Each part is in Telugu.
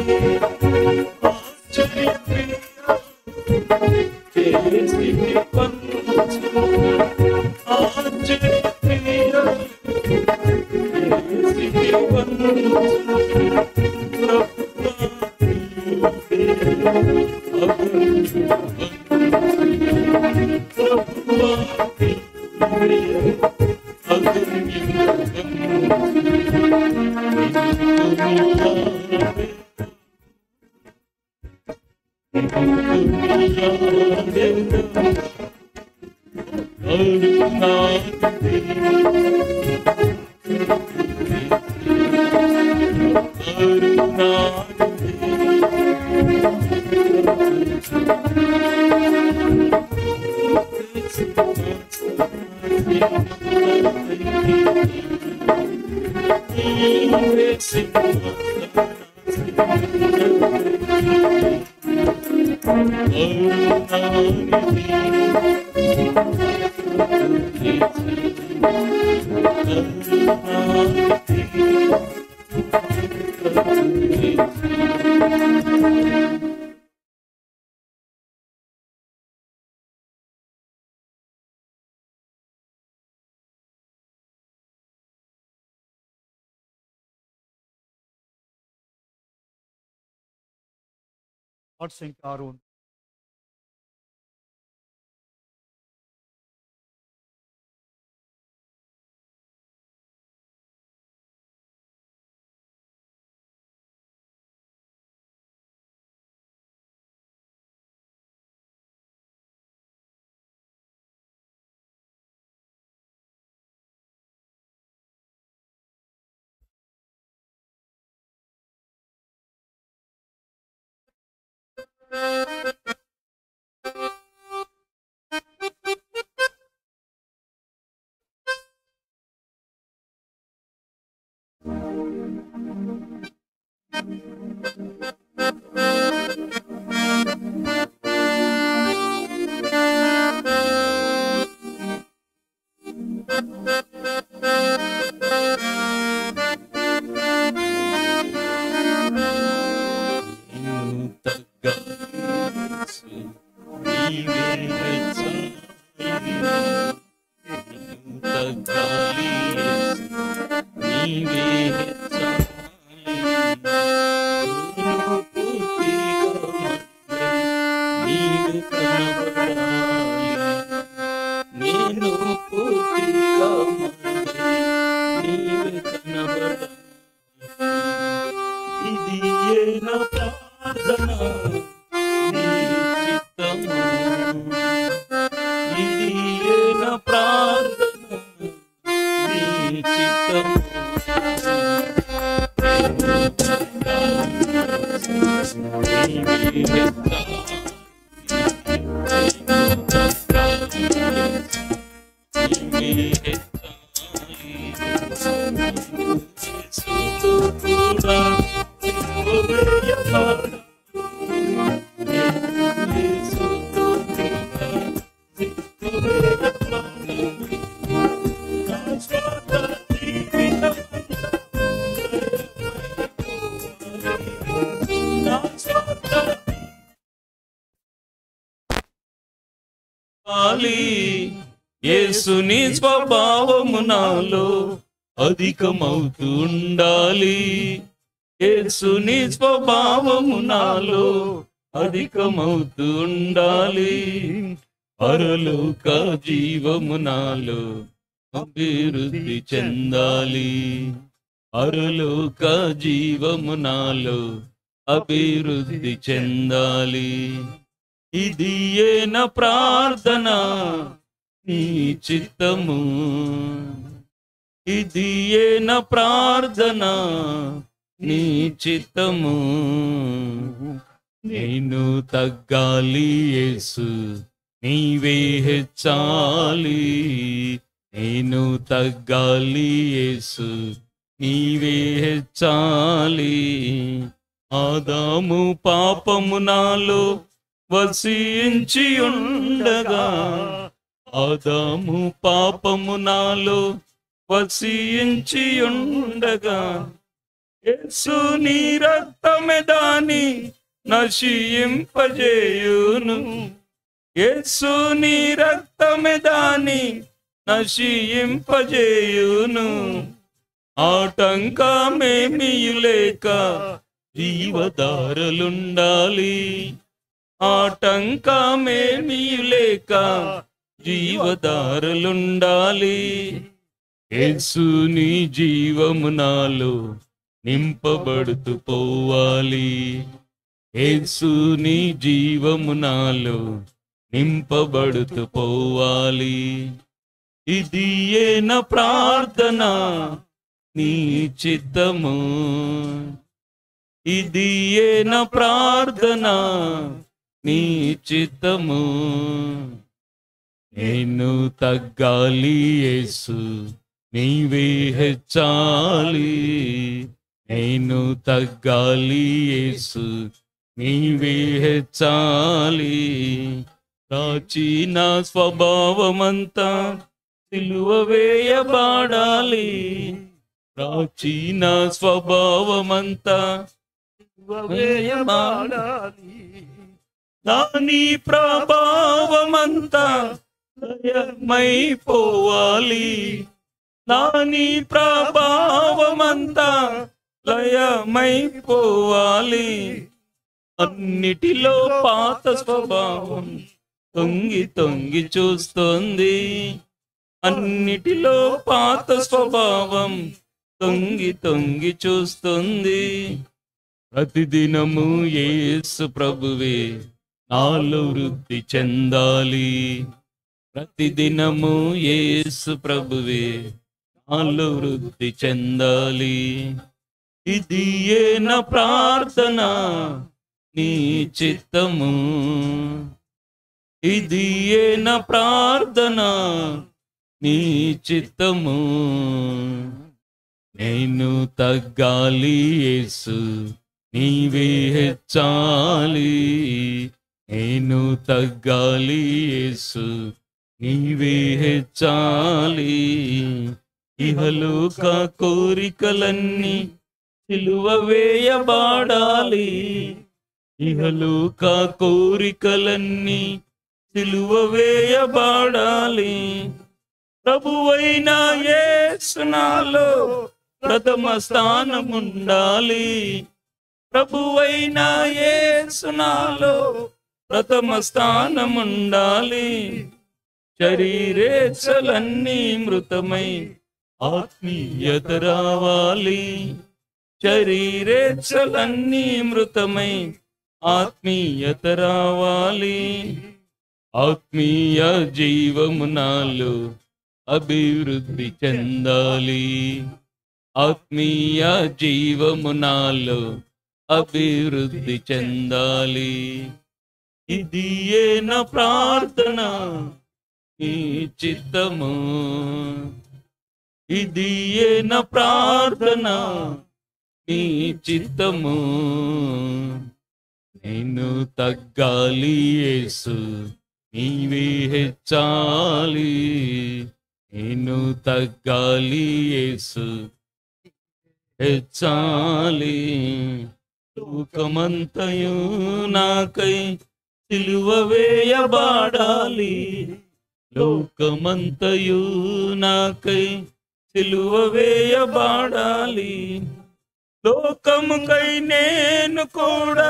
థాట్స్ ఇంకా ఆరు ఉంది. నేను పూర్తిగా నీవే కనబడాలి ఇది ఏ నా ప్రార్థన నీ చిత్తము ఇది ఏ నా ప్రార్థన నీ చిత్తము నీవే యేసుని స్వభావము నాలో అధికమవుతూ ఉండాలి యేసుని స్వభావము నాలో అధికమవుతూ ఉండాలి పరలోక జీవము నాలో అభివృద్ధి చెందాలి పరలోక జీవము నాలో అభివృద్ధి చెందాలి ఇది ఏన ప్రార్థన నీ చిత్తము ఇది ఏన ప్రార్థన నీ చిత్తము నేను తగ్గాలి యేసు నీవే హెచ్చాలి నేను తగ్గాలి యేసు నీవే హెచ్చాలి ఆదాము పాపము నాలో వసించి ఉండగా ఆదాము పాపము నాలో వసించి ఉండగా యేసు నీ రక్తమే దాని నశింపజేయును యేసు నీ రక్తమే దాని నశింపజేయును ఆటంకమేమియులేక జీవదారులుండాలి ఆటంకమేమియులేక జీవదారులుండాలి యేసుని జీవము నాలో నింపబడుతూ పోవాలి యేసుని జీవము నాలో నింపబడుతూ పోవాలి ఇది ఏన ప్రార్థన నీ చిత్తము ఇది ఏన ప్రార్థన నీ చిత్తము నేను తగ్గాలి యేసు నీవే హెచ్చాలి నేను తగ్గాలి యేసు నీవే హెచ్చాలి ప్రాచీన స్వభావమంతా సిలువ వేయబాడాలి ప్రాచీన స్వభావమంతా వేయబాడాలి దాని ప్రభావమంతా లయమైపోవాలి దాని ప్రభావమంతా లయమైపోవాలి అన్నిటిలో పాత స్వభావం తొంగి తొంగి చూస్తోంది అన్నిటిలో పాత స్వభావం తొంగి తొంగి చూస్తుంది ప్రతిదినము యేసు ప్రభువే నాలో వృద్ధి చెందాలి ప్రతిదినము యేసు ప్రభువే నాలో వృద్ధి చెందాలి ఇది ఏన ప్రార్థన నీ చిత్తము ఇది ఏన ప్రార్థన నీ చిత్తము నేను తగ్గాలి యేసు నీవే హెచ్చాలి నేను తగ్గాలి యేసు నీవే హెచ్చాలి ఇహలోక కోరికలన్నీ సిలువ వేయబాడాలి ఇహలోక కోరికలన్నీ సిలువ వేయబాడాలి ప్రభువైన యేసునాలో ప్రథమ స్థానముండాలి ప్రభువైన యేసునాలో ప్రథమ స్థానముండాలి శరీరేచ్ఛలన్నీ మృతమై ఆత్మీయత రావాలి శరీరేచ్ఛలన్నీ మృతమై ఆత్మీయత రావాలి ఆత్మీయ జీవము నాలో అభివృద్ధి చెందాలి ఆత్మీయ జీవము నాలో అభివృద్ధి చెందాలి ఇది ఏన ప్రార్థన ఈ చిత్తము ఇది ఏన ప్రార్థన నీ చిత్తము నేను తగ్గాలి యేసు నీవే హెచ్చాలి నేను తగ్గాలి యేసు హెచ్చాలి లోకమంతయు నాకై సిలువ వేయబాడాలి లోకమంతయు నాకై సిలువ వేయబాడాలి లోకముకై నేను కూడా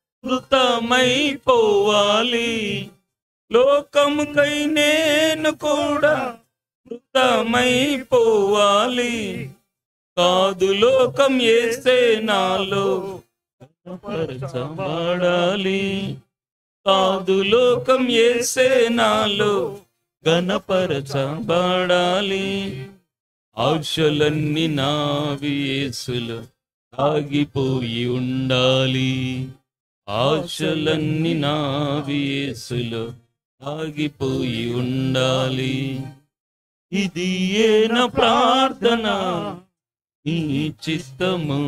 మృతమైపోవాలి లోకముకై నేను కూడా మృతమైపోవాలి కాదు లోకం ఏస్తే నాలో పరచబడాలి కాదు లోకం ఏసే నాలో గణపరచబడాలి ఆశలన్నీ నావి యేసులో ఆగిపోయి ఉండాలి ఆశలన్నీ నావి యేసులో ఆగిపోయి ఉండాలి ఇది ఏన ప్రార్థన నీ చిత్తము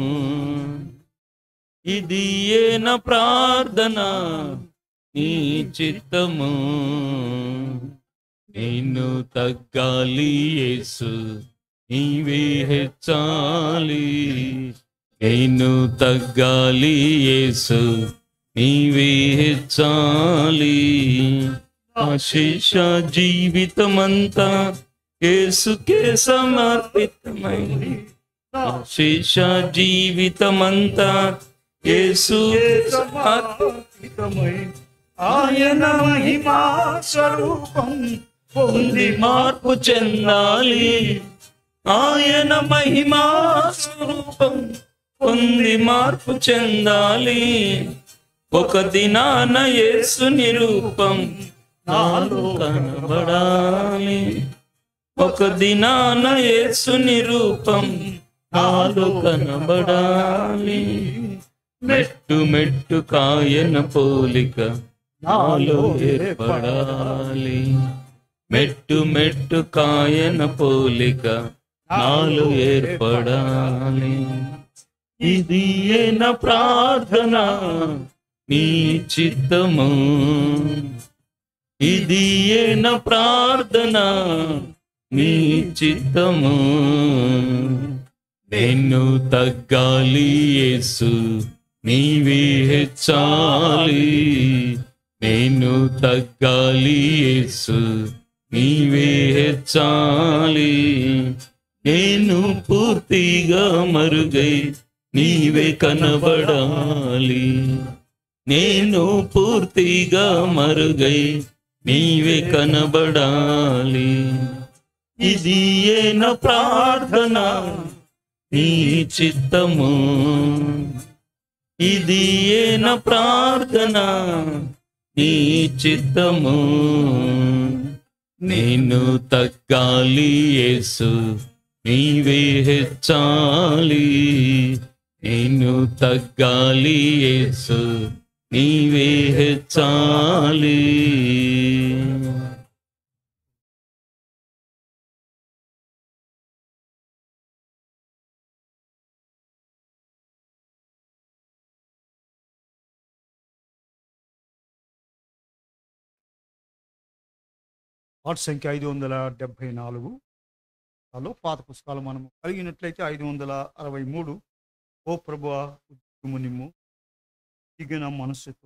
ఇది ఏన ప్రార్థన నీ చిత్తము నేను తగ్గాలి యేసు నీవే హెచ్చాలి నేను తగ్గాలి యేసు నీవే హెచ్చాలి ఆశేష జీవితమంతా యేసుకే సమర్పితమైంది ఆశేష జీవితమంతా యేసు సమర్పితమై ఆయన మహిమా స్వరూపం పొంది మార్పు చెందాలి ఆయన మహిమా స్వరూపం పొంది మార్పు చెందాలి ఒక దినాన యేసు నిరూపం నాలో కనబడాలి ఒక దినాన యేసు నిరూపం నాలో కనబడాలి మెట్టు మెట్టు కాయన పోలిక నాలో ఏర్పడాలి మెట్టు మెట్టు కాయన పోలిక నాలో ఏర్పడాలి ఇది ఏన ప్రార్థన నీ చిత్తము ఇది ఏన ప్రార్థన నీ చిత్తము నేను తగ్గాలి యేసు నీవే హెచ్చాలి నేను తగ్గాలి యేసు నీవే హెచ్చాలి నేను పూర్తిగా మరుగై నీవే కనబడాలి నేను పూర్తిగా మరుగై నీవే కనబడాలి ఇది ఏన ప్రార్థన నీ చిత్తము ఇది ఏన ప్రార్థన నీ చిత్తము నేను తగ్గాలి యేసు నీవే హెచ్చాలి నేను తగ్గాలి యేసు నీవే హెచ్చాలి వాటి సంఖ్య ఐదు వందల డెబ్భై నాలుగు లో పాత పుస్తకాలు మనము కలిగినట్లయితే ఐదు వందల అరవై మూడు ఓ ప్రభు ఉద్యము నిమ్ము దిగిన మనస్సుతో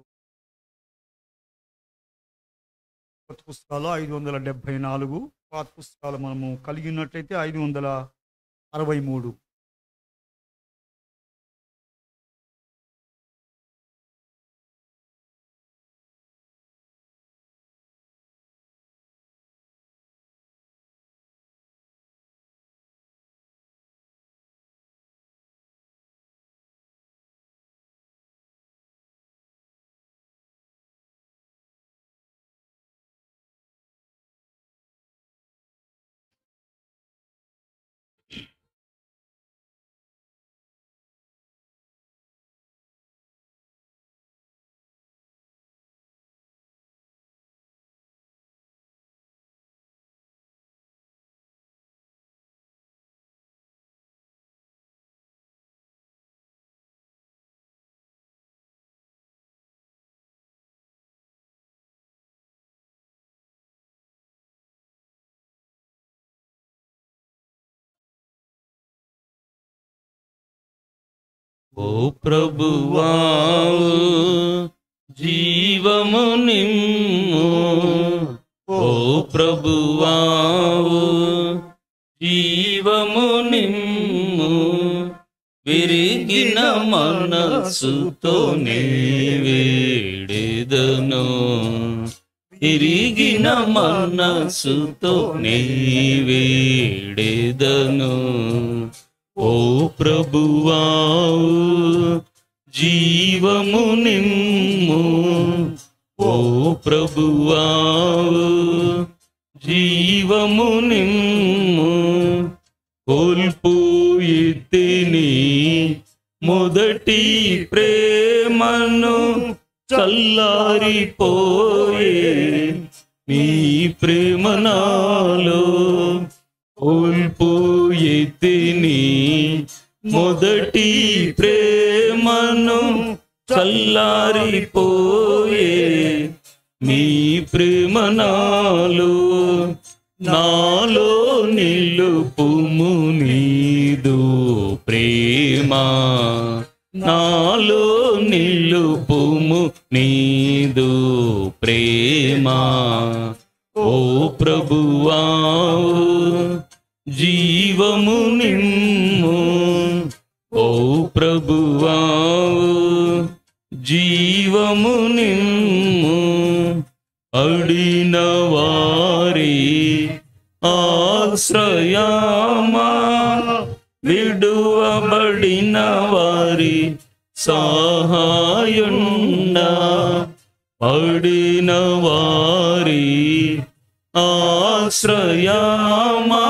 కొత్త పుస్తకాలు ఐదు వందల డెబ్భై నాలుగు పాత పుస్తకాలు మనము కలిగి ఉన్నట్లయితే ఐదు వందల అరవై మూడు ఓ ప్రభువా జీవము నిమ్ము ఓ ప్రభువా జీవము నిమ్ము విరిగిన మనసుతోనే వేడెదను విరిగిన మనసుతోనే వేడెదను ఓ ప్రభువా జీవము నిమ్ము ఓ ప్రభువా జీవము నిమ్ము కోల్పోయితిని మొదటి ప్రేమను చల్లారిపోయే నీ ప్రేమ నాలో కోల్పోయితిని మొదటి ప్రేమను చల్లారిపోయే నీ ప్రేమ నాలో నాలో నిలుపుము నీదు ప్రేమ నాలో నిలుపు నిలుపుము నీదు ప్రేమ ఓ ప్రభువా జీవము నిమ్ము ఓ ప్రభువా జీవము నిమ్ము అడిన వారి ఆశ్రయమా విడువబడిన వారి సహాయుండ అడిన వారి ఆశ్రయమా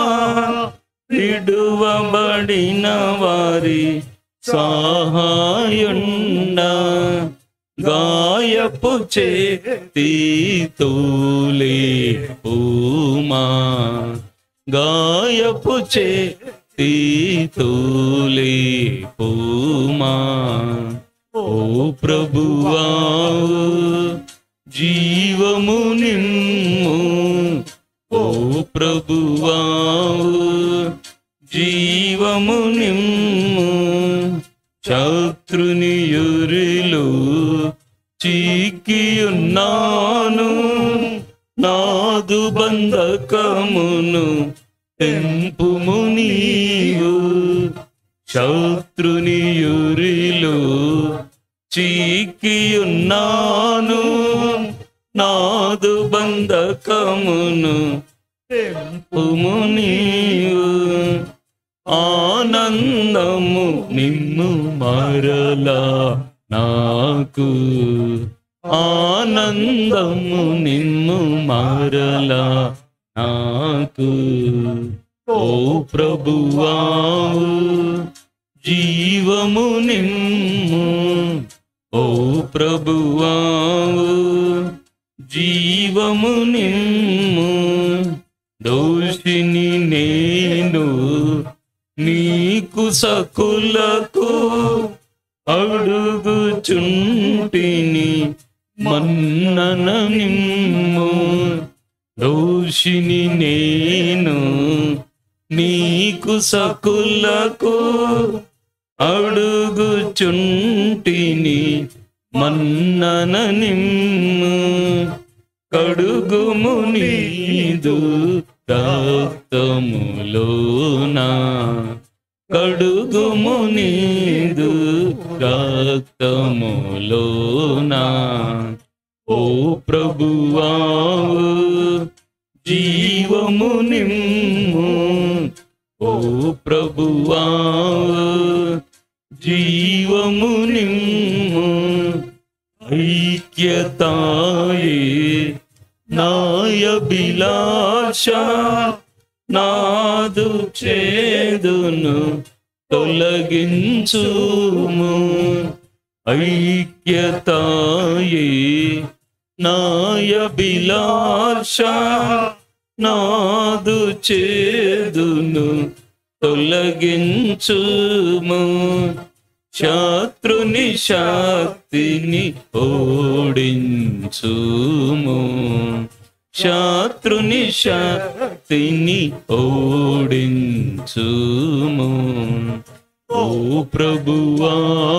విడువబడిన వారి సహాయుండ గాయపు చేతి తోలే పూమా గాయపు చేతి తోలే పూమా ఓ ప్రభువా జీవము నిమ్ము ఓ ప్రభువా జీవము నిమ్ము శత్రుని యురిలు చిక్కియున్నాను నాదు బంధకమును తెంపుము నీవు శత్రుని యురిలు చిక్కియున్నాను నాదు బంధకమును తెంపుము నీవు ఆనందము నిన్ను మరలా నాకు ఆనందము నిన్ను మరలా నాకు ఓ ప్రభువా జీవము నిమ్ము ఓ ప్రభువా జీవము నిమ్ము దోషిని నేను నీకు సకులకు అడుగుచుంటిని మన్నన నిమ్ము దోషిని నేను నీకు సకులకు అడుగుచుంటిని మన్నన నిమ్ము కడుగుము నీదు రక్తములోనా కడుగుము నీదు రక్తములోనా ఓ ప్రభువా జీవము నిమ్ము ఓ ప్రభువా జీవము నిమ్ము ఐక్యతాయే నాయభిలాష నాదు చేదును తొలగించుము ఐక్యతాయే నాయభిలాష నాదు చేదును తొలగించుము శత్రుని శక్తిని ఓడించుము శత్రుని శక్తిని ఓడించుము ఓ ప్రభువా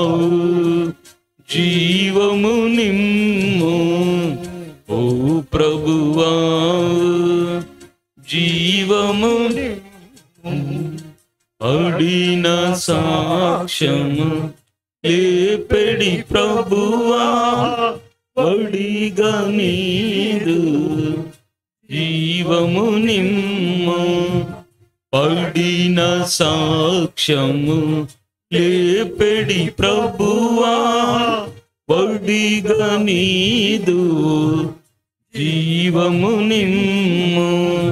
జీవము నిమ్ము ఓ ప్రభువా జీవము అడిన సాక్ష్యము లేపెడి ప్రభువా అడిగా నీదు జీవము నిమ్ము పడిన సాక్ష్యము లేపెడి ప్రభువా వడిగా నీదు జీవము నిమ్ము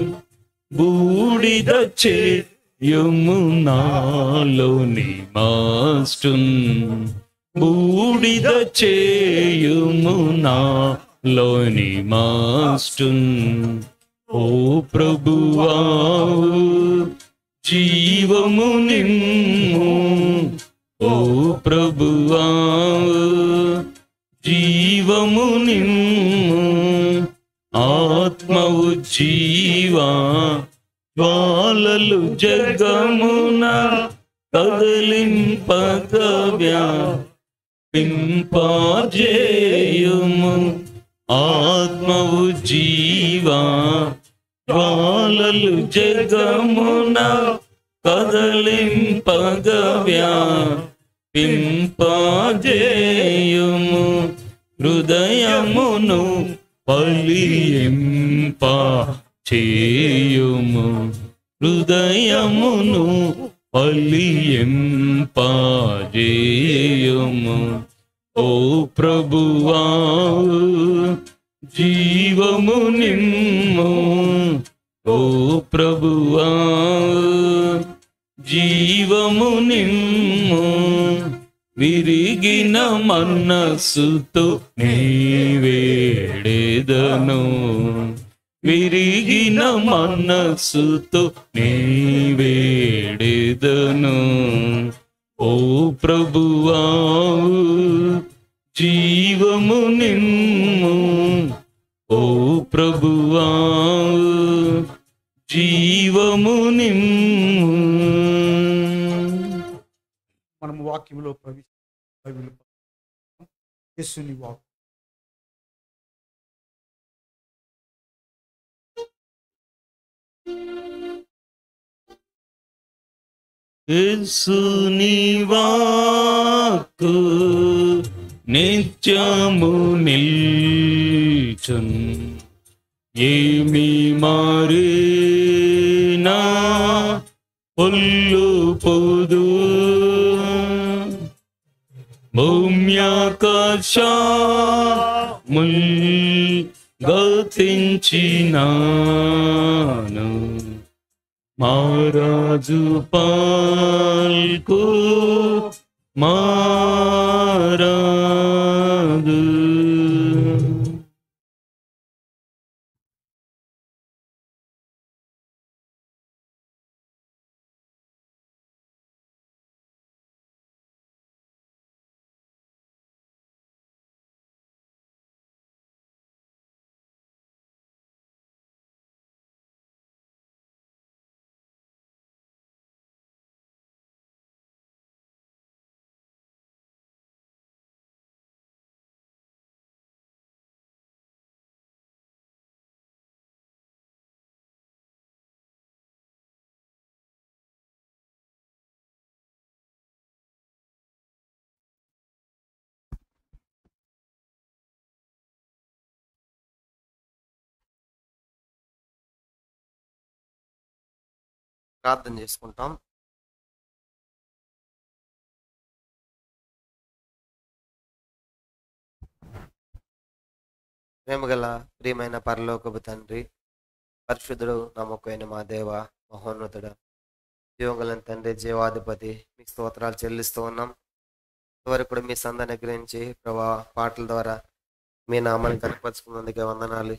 బూడిద చేయము నాలోని మాస్టున్ బూడిద చేయుము నాలోని మాస్టున్ ఓ ప్రభువా జీవము నిమ్ము ఓ ప్రభువా జీవము నిమ్ము ఆత్మవు జీవా జ్వాలలు జగమున కదలింపగవ్యా పింపాజేయుము ఆత్మవు జీవా జ్వాలలు జగమున కదలింపగవ్యా పింపాజేయుము హృదయమును పలింప చేయుము హృదయమును పలింప చేయుము ఓ ప్రభువా జీవము నిమ్ము ఓ ప్రభువా జీవము నిమ్ము విరిగిన మనస్సుతో నీవేడేదను విరిగిన మనస్సుతో నీవేడేదను ఓ ప్రభువా జీవము నిమ్ము ఓ ప్రభువా జీవము నిమ్ము మనము వాక్యంలో ప్రవేశ బైబిల్ యేసుని వాక్ యేసుని వాక్కు నిత్యము నిల్చున్ ఏమి మారినా పొల్లు పొదు భూమ్యాకాశముల్ గతించినాను మారాజు పాల్కు మారాదు ప్రార్థన చేసుకుంటాం ప్రేమగల ప్రియమైన పరలోకపు తండ్రి పరిశుద్ధుడు నమ్మకమైన మా దేవ మహోన్నతుడ జీవంగల తండ్రి జీవాధిపతి మీకు స్తోత్రాలు చెల్లిస్తూ ఉన్నాం ఇంతవరకు కూడా మీ సందాన్ని గురించి ప్రభా పాటల ద్వారా మీ నామాన్ని కనపరుచుకున్నందుకే వందనాలు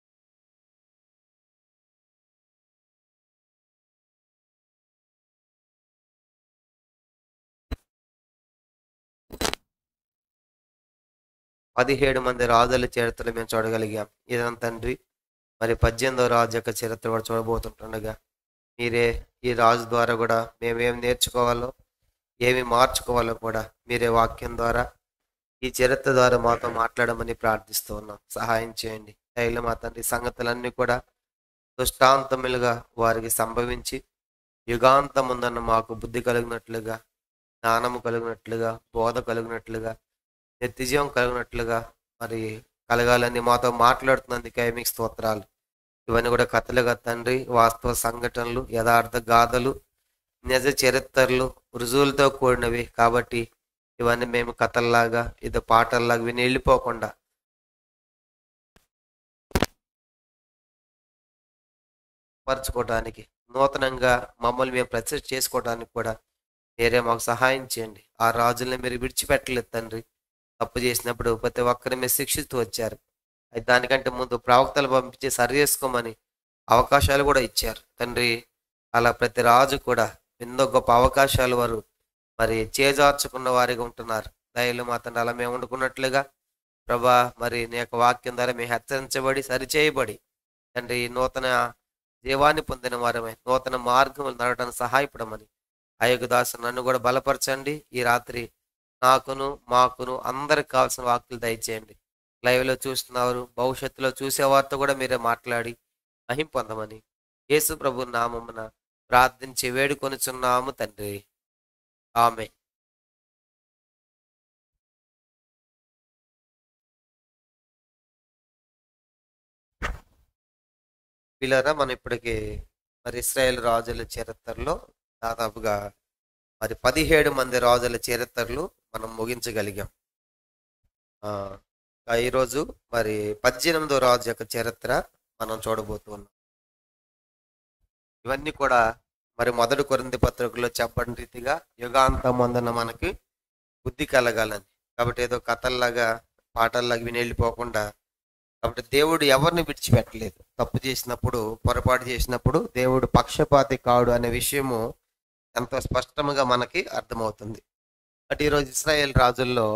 పదిహేడు మంది రాజుల చరిత్రలు మేము చూడగలిగాం ఇదంతా తండ్రి మరి పద్దెనిమిదో రాజు యొక్క చరిత్ర కూడా చూడబోతుంటుండగా మీరే ఈ రాజు ద్వారా కూడా మేము ఏం నేర్చుకోవాలో ఏమి మార్చుకోవాలో కూడా మీరే వాక్యం ద్వారా ఈ చరిత్ర ద్వారా మాతో మాట్లాడమని ప్రార్థిస్తూ ఉన్నాం సహాయం చేయండి దయలో మా తండ్రి సంగతులన్నీ కూడా దుష్టాంతములుగా వారికి సంభవించి యుగాంతముందన్న మాకు బుద్ధి కలిగినట్లుగా జ్ఞానము కలిగినట్లుగా బోధ కలిగినట్లుగా నిత్యజీవం కలిగినట్లుగా మరి కలగాలని మాతో మాట్లాడుతున్నందుకే మీకు స్తోత్రాలు ఇవన్నీ కూడా కథలుగా తండ్రి వాస్తవ సంఘటనలు యథార్థ గాథలు నిజ చరిత్రలు రుజువులతో కూడినవి కాబట్టి ఇవన్నీ మేము కథల్లాగా ఇది పాటల్లాగా విని వెళ్ళిపోకుండా పరచుకోవడానికి నూతనంగా మమ్మల్ని మేము ప్రతిష్ఠ చేసుకోవడానికి కూడా మీరే మాకు సహాయం చేయండి ఆ రాజుల్ని మీరు విడిచిపెట్టలేదు తండ్రి తప్పు చేసినప్పుడు ప్రతి ఒక్కరి మీద శిక్షిస్తూ వచ్చారు అయితే దానికంటే ముందు ప్రవక్తలు పంపించి సరి చేసుకోమని అవకాశాలు కూడా ఇచ్చారు తండ్రి అలా ప్రతి రాజు కూడా ఎన్నో గొప్ప అవకాశాలు వారు మరి చేజార్చుకున్న వారిగా ఉంటున్నారు దయలు మా తండ్రి అలా మేము వండుకున్నట్లుగా ప్రభా మరి నీ యొక్క వాక్యం ద్వారా మేము హెచ్చరించబడి సరిచేయబడి తండ్రి ఈ నూతన జీవాన్ని పొందిన వారమై నూతన మార్గములు నడవడానికి సహాయపడమని అయ్యకు దాసు నన్ను కూడా బలపరచండి ఈ రాత్రి నాకును మాకును అందరికి కావాల్సిన వాక్కులు దయచేయండి లైవ్లో చూస్తున్నారు భవిష్యత్తులో చూసేవారితో కూడా మీరే మాట్లాడి మహిం పొందమని యేసు ప్రభు నామమున ప్రార్థించి వేడుకొనుచున్నాము తండ్రి ఆమె పిల్లరా మనం ఇప్పటికి మరి ఇస్రాయేల్ రాజుల చరిత్రలో దాదాపుగా మరి పదిహేడు మంది రాజుల చరిత్రలు మనం ముగించగలిగాం ఆ, ఆ ఈరోజు మరి పద్దెనిమిదో రాజు యొక్క చరిత్ర మనం చూడబోతున్నాం ఇవన్నీ కూడా మరి మొదటి కొరింది పత్రికలో చెప్పని రీతిగా యుగాంతం అందున మనకి బుద్ధి కలగాలని కాబట్టి ఏదో కథల్లాగా పాటల్లాగా విని వెళ్ళిపోకుండా కాబట్టి దేవుడు ఎవరిని విడిచిపెట్టలేదు తప్పు చేసినప్పుడు పొరపాటు చేసినప్పుడు దేవుడు పక్షపాతి కాడు అనే విషయము ఎంతో స్పష్టంగా మనకి అర్థమవుతుంది అటు ఈరోజు ఇస్రాయేల్ రాజుల్లో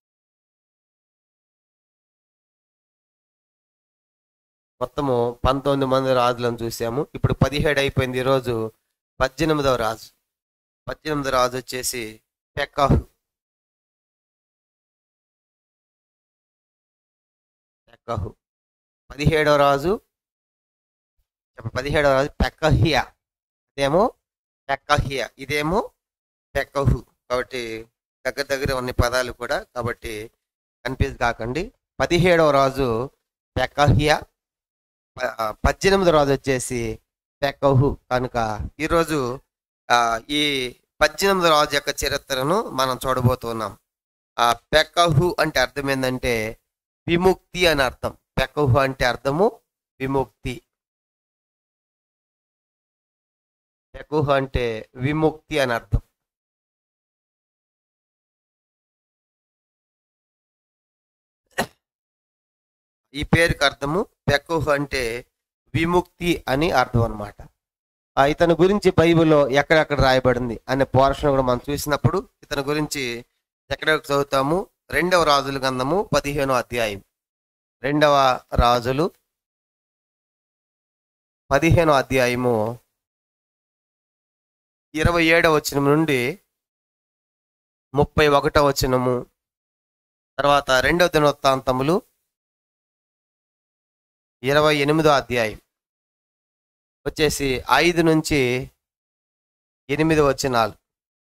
మొత్తము పంతొమ్మిది మంది రాజులను చూసాము ఇప్పుడు పదిహేడు అయిపోయింది ఈరోజు పద్దెనిమిదవ రాజు పద్దెనిమిది రాజు వచ్చేసి పెకాహు పెకాహు పదిహేడవ రాజు చెప్ప- పదిహేడవ రాజు పెకహియా ఇదేమో పెకహియా ఇదేమో పెకహు కాబట్టి దగ్గర దగ్గర ఉన్న పదాలు కూడా కాబట్టి కన్ఫ్యూజ్ కాకండి పదిహేడవ రాజు పెకహియా ప- ఆ, పద్దెనిమిదో రాజు వచ్చేసి పెకహు కనుక ఈరోజు ఆ, ఈ పద్దెనిమిదో రాజు యొక్క చరిత్రను మనం చూడబోతున్నాం ఆ పెకహు అంటే అర్థం ఏంటంటే విముక్తి అని అర్థం పెకహు అంటే అర్థము విముక్తి పెకుహ అంటే విముక్తి అని అర్థం ఈ పేరుకి అర్థము పెకుహ అంటే విముక్తి అని అర్థం అనమాట ఇతని గురించి బైబిల్లో ఎక్కడెక్కడ రాయబడింది అనే పోర్షన్ కూడా మనం చూసినప్పుడు ఇతని గురించి ఎక్కడెక్కడ చదువుతాము రెండవ రాజుల గంధము పదిహేనో అధ్యాయం రెండవ రాజులు పదిహేనో అధ్యాయము ఇరవై ఏడవ వచనం నుండి ముప్పై ఒకటో వచనము తర్వాత రెండవ దినవృత్తాంతములు ఇరవై ఎనిమిదో అధ్యాయం వచ్చేసి ఐదు నుంచి ఎనిమిది వచనాలు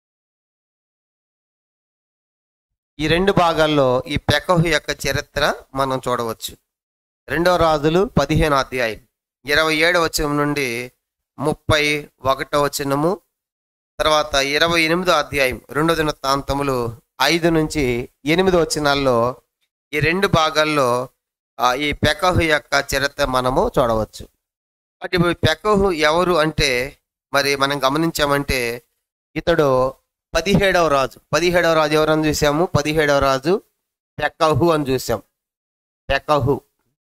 ఈ రెండు భాగాల్లో ఈ పెకహు యొక్క చరిత్ర మనం చూడవచ్చు రెండవ రాజులు పదిహేను అధ్యాయం ఇరవై ఏడవ వచనం నుండి ముప్పై ఒకటో వచనము తర్వాత ఇరవై ఎనిమిదో అధ్యాయం రెండో దిన తాంతములు ఐదు నుంచి ఎనిమిది వచనాల్లో ఈ రెండు భాగాల్లో ఆ, ఈ పెకహు యొక్క చరిత్ర మనము చూడవచ్చు అంటే ఇప్పుడు పెకహు ఎవరు అంటే మరి మనం గమనించామంటే ఇతడు పదిహేడవ రాజు పదిహేడవ రాజు ఎవరని చూసాము పదిహేడవ రాజు పెకహు అని చూసాం పెకహు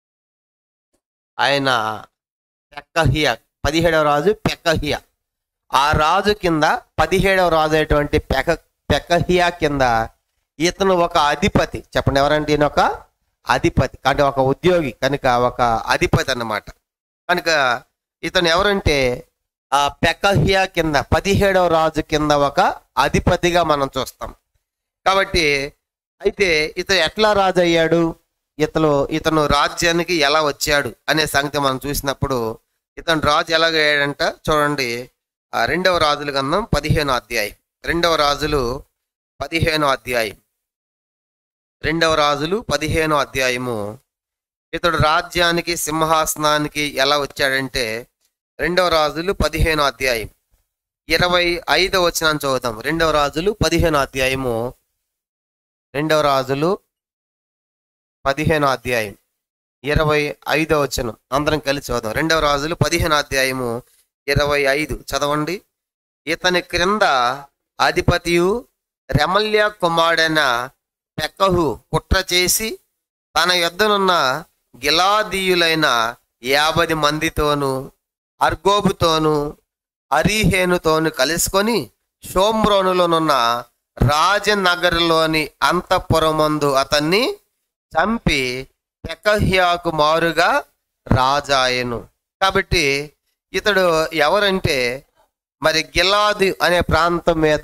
ఆయన పెక్కహియా పదిహేడవ రాజు పెక్కహియా ఆ రాజు కింద పదిహేడవ రాజు అయినటువంటి పెక పెకహియా కింద ఇతను ఒక అధిపతి చెప్పండి ఎవరంటే ఈయన ఒక అధిపతి అంటే ఒక ఉద్యోగి కనుక ఒక అధిపతి అన్నమాట కనుక ఇతను ఎవరంటే ఆ పెకహియా కింద పదిహేడవ రాజు కింద ఒక అధిపతిగా మనం చూస్తాం కాబట్టి అయితే ఇతను ఎట్లా రాజు అయ్యాడు ఇతను ఇతను రాజ్యానికి ఎలా వచ్చాడు అనే సంగతి మనం చూసినప్పుడు ఇతను రాజు ఎలాగ అయ్యాడంట చూడండి ఆ రెండవ రాజుల గంధం పదిహేను అధ్యాయం రెండవ రాజులు పదిహేను అధ్యాయం రెండవ రాజులు పదిహేను అధ్యాయము ఇతడు రాజ్యానికి సింహాసనానికి ఎలా వచ్చాడంటే రెండవ రాజులు పదిహేను అధ్యాయం ఇరవై ఐదవ వచనాన్ని చదువుతాం రెండవ రాజులు పదిహేను అధ్యాయము రెండవ రాజులు పదిహేను అధ్యాయం ఇరవై ఐదవ వచనం అందరం కలిసి చదువుదాం రెండవ రాజులు పదిహేను అధ్యాయము ఇరవై ఐదు చదవండి ఇతని క్రింద అధిపతియు రెమల్య కుమారుడైన పెక్కహు కుట్ర చేసి తన యొద్దనున్న గిలాదీయులైన యాభై మందితోనూ అర్గోబుతోనూ అరీహేనుతోను కలుసుకొని షోమ్రోనులోనున్న రాజనగర్లోని అంతఃపురమందు అతన్ని చంపి పెకహ్యాకు మారుగా రాజాయను కాబట్టి ఇతడు ఎవరంటే మరి గిలాదు అనే ప్రాంతం మీద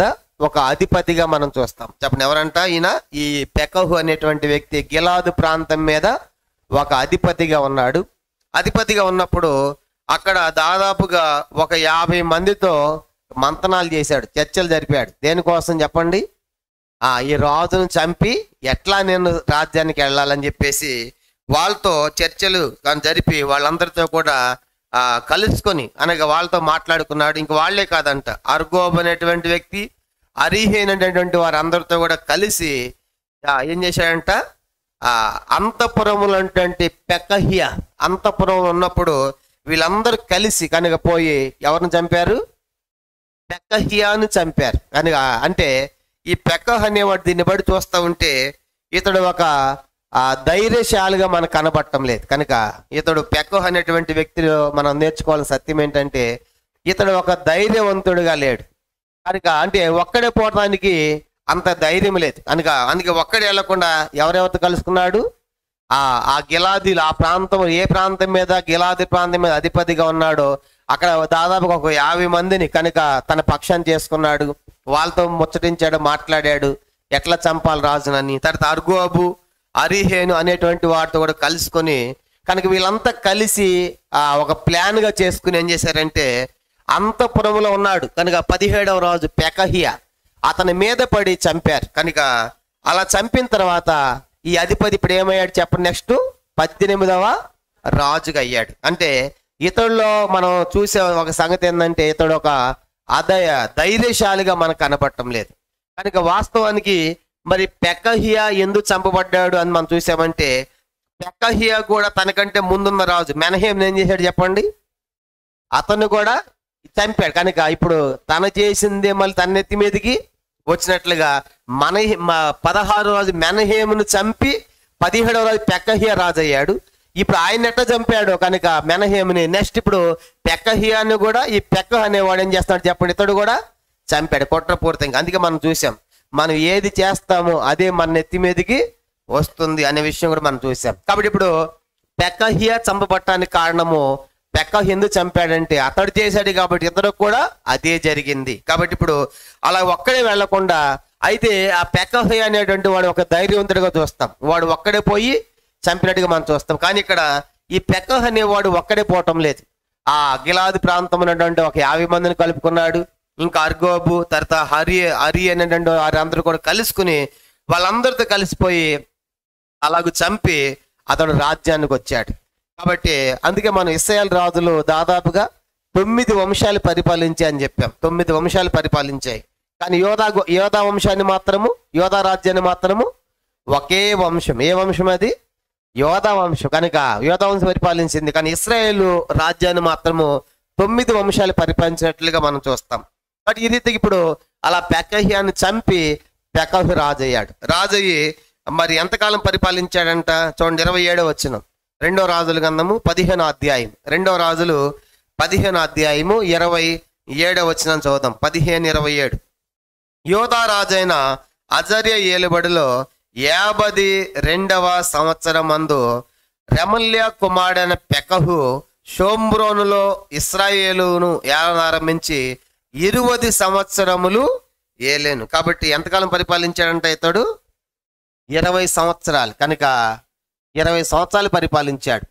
ఒక అధిపతిగా మనం చూస్తాం చెప్పండి ఎవరంట ఈయన ఈ పెకహు అనేటువంటి వ్యక్తి గిలాదు ప్రాంతం మీద ఒక అధిపతిగా ఉన్నాడు అధిపతిగా ఉన్నప్పుడు అక్కడ దాదాపుగా ఒక యాభై మందితో మంతనాలు చేశాడు చర్చలు జరిపాడు దేనికోసం చెప్పండి ఆ ఈ రాజును చంపి ఎట్లా నేను రాజ్యానికి వెళ్ళాలని చెప్పేసి వాళ్ళతో చర్చలు కానీ జరిపి వాళ్ళందరితో కూడా ఆ కలుసుకొని అనగా వాళ్ళతో మాట్లాడుకున్నాడు ఇంక వాళ్ళే కాదంట అర్గోబ్ అనేటువంటి వ్యక్తి అరిహేన్ అనేటువంటి వారందరితో కూడా కలిసి ఆ, ఏం చేశాడంట ఆ అంతపురములు అంటే పెకహియ అంతపురం ఉన్నప్పుడు వీళ్ళందరూ కలిసి కనుక పోయి ఎవరిని చంపారు పెకహియాను చంపారు కనుక అంటే ఈ పెకహ్ అనేవాడు దీన్ని బట్టి చూస్తూ ఉంటే ఇతడు ఒక ఆ, ధైర్యశాలిగా మనకు కనబడటం లేదు కనుక ఇతడు పెకహ్ అనేటువంటి వ్యక్తిలో మనం నేర్చుకోవాల్సిన సత్యం ఏంటంటే ఇతడు ఒక ధైర్యవంతుడిగా లేడు కనుక అంటే ఒక్కడే పోవడానికి అంత ధైర్యం లేదు కనుక అందుకే ఒక్కడే వెళ్లకుండా ఎవరెవరితో కలుసుకున్నాడు ఆ ఆ గిలాదీలు ఆ ప్రాంతం ఏ ప్రాంతం మీద గిలాది ప్రాంతం మీద అధిపతిగా ఉన్నాడో అక్కడ దాదాపుగా ఒక యాభై మందిని కనుక తన పక్షాన్ని చేసుకున్నాడు వాళ్ళతో ముచ్చటించాడు మాట్లాడాడు ఎట్లా చంపాలి రాజునని తర్వాత అర్గోబు అరిహేను అనేటువంటి వాటితో కూడా కలుసుకొని కనుక వీళ్ళంతా కలిసి ఆ ఒక ప్లాన్ గా చేసుకుని ఏం చేశారంటే అంతపురములో ఉన్నాడు కనుక పదిహేడవ రాజు పెకహియా అతని మీద పడి చంపారు కనుక అలా చంపిన తర్వాత ఈ అధిపతి ఇప్పుడు ఏమయ్యాడు చెప్పండి నెక్స్ట్ పద్దెనిమిదవ రాజుగా అయ్యాడు అంటే ఇతడులో మనం చూసే ఒక సంగతి ఏంటంటే ఇతడు ఒక అదయ ధైర్యశాలిగా మనకు కనపడటం లేదు కనుక వాస్తవానికి మరి పెకహియా ఎందుకు చంపబడ్డాడు అని మనం చూసామంటే పెకహియా కూడా తనకంటే ముందున్న రాజు మెనహేం ఏం చేశాడు చెప్పండి అతను కూడా చంపాడు కనుక ఇప్పుడు తన చేసిందే మళ్ళీ తన నెత్తి మీదకి వచ్చినట్లుగా మన పదహారు రోజు మెనహేమును చంపి పదిహేడవ రోజు పెక్కహియా రాజు అయ్యాడు ఇప్పుడు ఆయన ఎట్లా చంపాడు కనుక మెనహేముని నెక్స్ట్ ఇప్పుడు పెక్కహియాని కూడా ఈ పెక్క అనేవాడు ఏం చేస్తాడు చెప్పండి ఇతడు కూడా చంపాడు కుట్రపూరితంగా అందుకే మనం చూసాం మనం ఏది చేస్తామో అదే మన నెత్తి మీదకి వస్తుంది అనే విషయం కూడా మనం చూసాం కాబట్టి ఇప్పుడు పెక్కహియా చంపబట్టడానికి కారణము పెక్కహ్ ఎందుకు చంపాడంటే అతడు చేశాడు కాబట్టి ఇతడు కూడా అదే జరిగింది కాబట్టి ఇప్పుడు అలా ఒక్కడే వెళ్లకుండా అయితే ఆ పెక్కహ్ అనేటువంటి వాడు ఒక ధైర్యవంతుడిగా చూస్తాం వాడు ఒక్కడే పోయి చంపినట్టుగా మనం చూస్తాం కానీ ఇక్కడ ఈ పెక్కహ్ అనేవాడు ఒక్కడే పోవటం లేదు ఆ గిలాది ప్రాంతం ఉన్నటువంటి ఒక యాభై మందిని కలుపుకున్నాడు ఇంకా అర్గోబు తర్వాత హరి హరి అనేటువంటి వారందరూ కూడా కలుసుకుని వాళ్ళందరితో కలిసిపోయి అలాగ చంపి అతడు రాజ్యానికి వచ్చాడు కాబట్టి అందుకే మనం ఇస్రాయేల్ రాజులు దాదాపుగా తొమ్మిది వంశాలు పరిపాలించాయి అని చెప్పాం తొమ్మిది వంశాలు పరిపాలించాయి కానీ యోధా గో- యోధా వంశాన్ని మాత్రము యోధా రాజ్యాన్ని మాత్రము ఒకే వంశం ఏ వంశం అది యోధా వంశం కనుక యోధా వంశం పరిపాలించింది కానీ ఇస్రాయేల్ రాజ్యాన్ని మాత్రము తొమ్మిది వంశాలు పరిపాలించినట్లుగా మనం చూస్తాం బట్ ఈ రీతికి ఇప్పుడు అలా పెకహ్యాన్ని చంపి పెకహు రాజయ్యాడు రాజయ్యి మరి ఎంతకాలం పరిపాలించాడంట చూడండి ఇరవై ఏడో వచ్చిన రెండో రాజుల గంధము పదిహేనో అధ్యాయం రెండో రాజులు పదిహేనో అధ్యాయము ఇరవై ఏడో వచ్చిన చూద్దాం పదిహేను ఇరవై ఏడు యోధా రాజైన అజర్య ఏలుబడిలో యాభది రెండవ సంవత్సరం మందు రెమల్య కుమారుడైన పెకహు షోమ్రోనులో ఇస్రాయేలును ఏలనారంభించి ఇరువది సంవత్సరములు ఏలేను కాబట్టి ఎంతకాలం పరిపాలించాడంట ఇతడు ఇరవై సంవత్సరాలు కనుక ఇరవై సంవత్సరాలు పరిపాలించాడు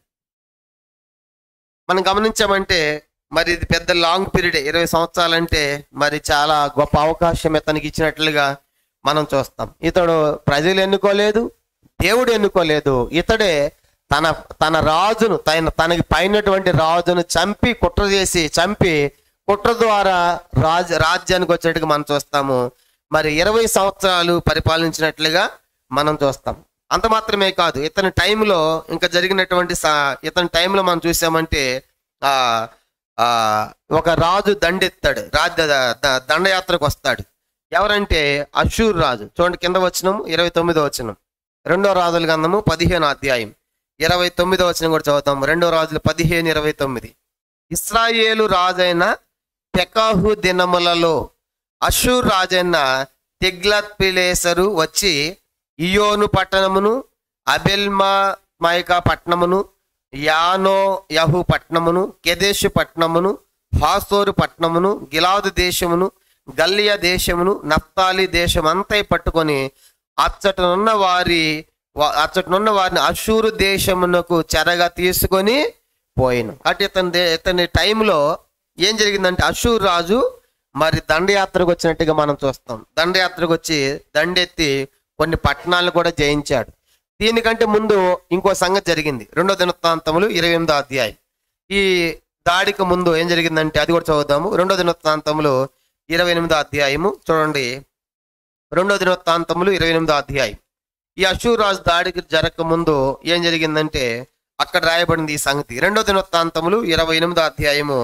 మనం గమనించామంటే మరి ఇది పెద్ద లాంగ్ పీరియడ్ ఇరవై సంవత్సరాలు అంటే మరి చాలా గొప్ప అవకాశం ఇతనికి ఇచ్చినట్లుగా మనం చూస్తాం ఇతడు ప్రజలు ఎన్నుకోలేదు దేవుడు ఎన్నుకోలేదు ఇతడే తన తన రాజును తన తనకి పైనటువంటి రాజును చంపి కుట్ర చేసి చంపి కుట్ర ద్వారా రాజ రాజ్యానికి వచ్చేట్టుగా మనం చూస్తాము మరి ఇరవై సంవత్సరాలు పరిపాలించినట్లుగా మనం చూస్తాం అంత మాత్రమే కాదు ఇతని టైంలో ఇంకా జరిగినటువంటి సా- ఇతని టైంలో మనం చూసామంటే ఆ ఆ ఒక రాజు దండెత్తాడు రాజ ద- ద- దండయాత్రకు వస్తాడు ఎవరంటే అషూర్ రాజు చూడండి కింద వచ్చినాము ఇరవై తొమ్మిదో వచ్చినం రెండో రాజుల గంధము పదిహేను అధ్యాయం ఇరవై తొమ్మిదో వచ్చిన కూడా చదువుతాం రెండో రాజులు పదిహేను ఇరవై తొమ్మిది ఇస్రాయేలు రాజైన పెకాహు దినములలో అషూర్ రాజైన తిగ్లత్ పిలేసరు వచ్చి ఇయోను పట్టణమును అబెల్మా మైకా పట్టణమును యానో యహు పట్టణమును కెదేషు పట్టణమును హాసోరు పట్టణమును గిలాదు దేశమును గల్లియ దేశమును నప్తాలి దేశం అంతా పట్టుకొని అచ్చటనున్న వారి వా- అచ్చటనున్న వారిని అశూరు దేశమునకు చెరగా తీసుకొని పోయిను అటు ఇతని దే- ఇతని టైంలో ఏం జరిగిందంటే అశూర్ రాజు మరి దండయాత్రకు వచ్చినట్టుగా మనం చూస్తాం దండయాత్రకు వచ్చి దండెత్తి కొన్ని పట్టణాలను కూడా జయించాడు దీనికంటే ముందు ఇంకో సంగతి జరిగింది రెండో దినవృత్తాంతములు ఇరవై ఎనిమిదో అధ్యాయం ఈ దాడికి ముందు ఏం జరిగిందంటే అది కూడా చదువుదాము రెండో దినవృత్తాంతములు ఇరవై ఎనిమిదో అధ్యాయము చూడండి రెండో దినవృత్తాంతములు ఇరవై ఎనిమిదో అధ్యాయం ఈ అశూర్ రాజు దాడికి జరగక ముందు ఏం జరిగిందంటే అక్కడ రాయబడింది ఈ సంగతి రెండో దినవృత్తాంతములు ఇరవై ఎనిమిదో అధ్యాయము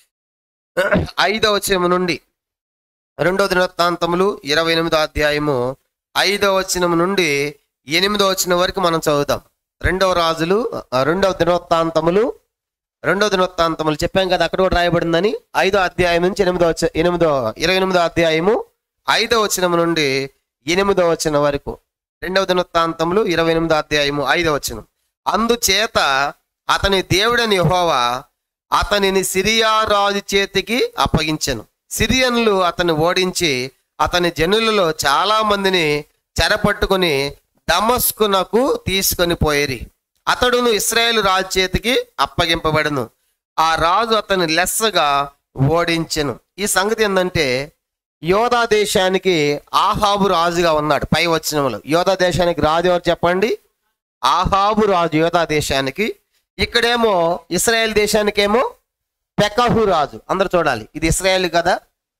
ఐదవ వచనము నుండి రెండో దినవృత్తాంతములు ఇరవై ఎనిమిదో అధ్యాయము ఐదవ వచనము నుండి ఎనిమిదో వచనం వరకు మనం చదువుతాం రెండవ రాజులు ఆ, రెండవ దినవృత్తాంతములు రెండో దినవృత్తాంతములు చెప్పాం కదా అక్కడ కూడా రాయబడిందని ఐదో అధ్యాయం నుంచి ఎనిమిదో వచ్చ ఎనిమిదో ఇరవై ఎనిమిదో అధ్యాయము ఐదో వచనం నుండి ఎనిమిదో వచనం వరకు రెండవ దినవృత్తాంతములు ఇరవై ఎనిమిదో అధ్యాయము ఐదో వచనం అందుచేత అతని దేవుడని యెహోవా అతనిని సిరియా రాజు చేతికి అప్పగించెను సిరియన్లు అతన్ని ఓడించి అతని జనులలో చాలా మందిని చెరపట్టుకుని దమస్కునకు తీసుకొని పోయిరి అతడును ఇస్రాయేల్ రాజు చేతికి అప్పగింపబడను ఆ రాజు అతని లెస్సగా ఓడించెను ఈ సంగతి ఏంటంటే యోధా దేశానికి ఆహాబు రాజుగా ఉన్నాడు పై వచనములు యోధా దేశానికి రాజు ఎవరు చెప్పండి ఆహాబు రాజు యోధా దేశానికి ఇక్కడేమో ఇస్రాయేల్ దేశానికేమో పెకహు రాజు అందరు చూడాలి ఇది ఇస్రాయేల్ కదా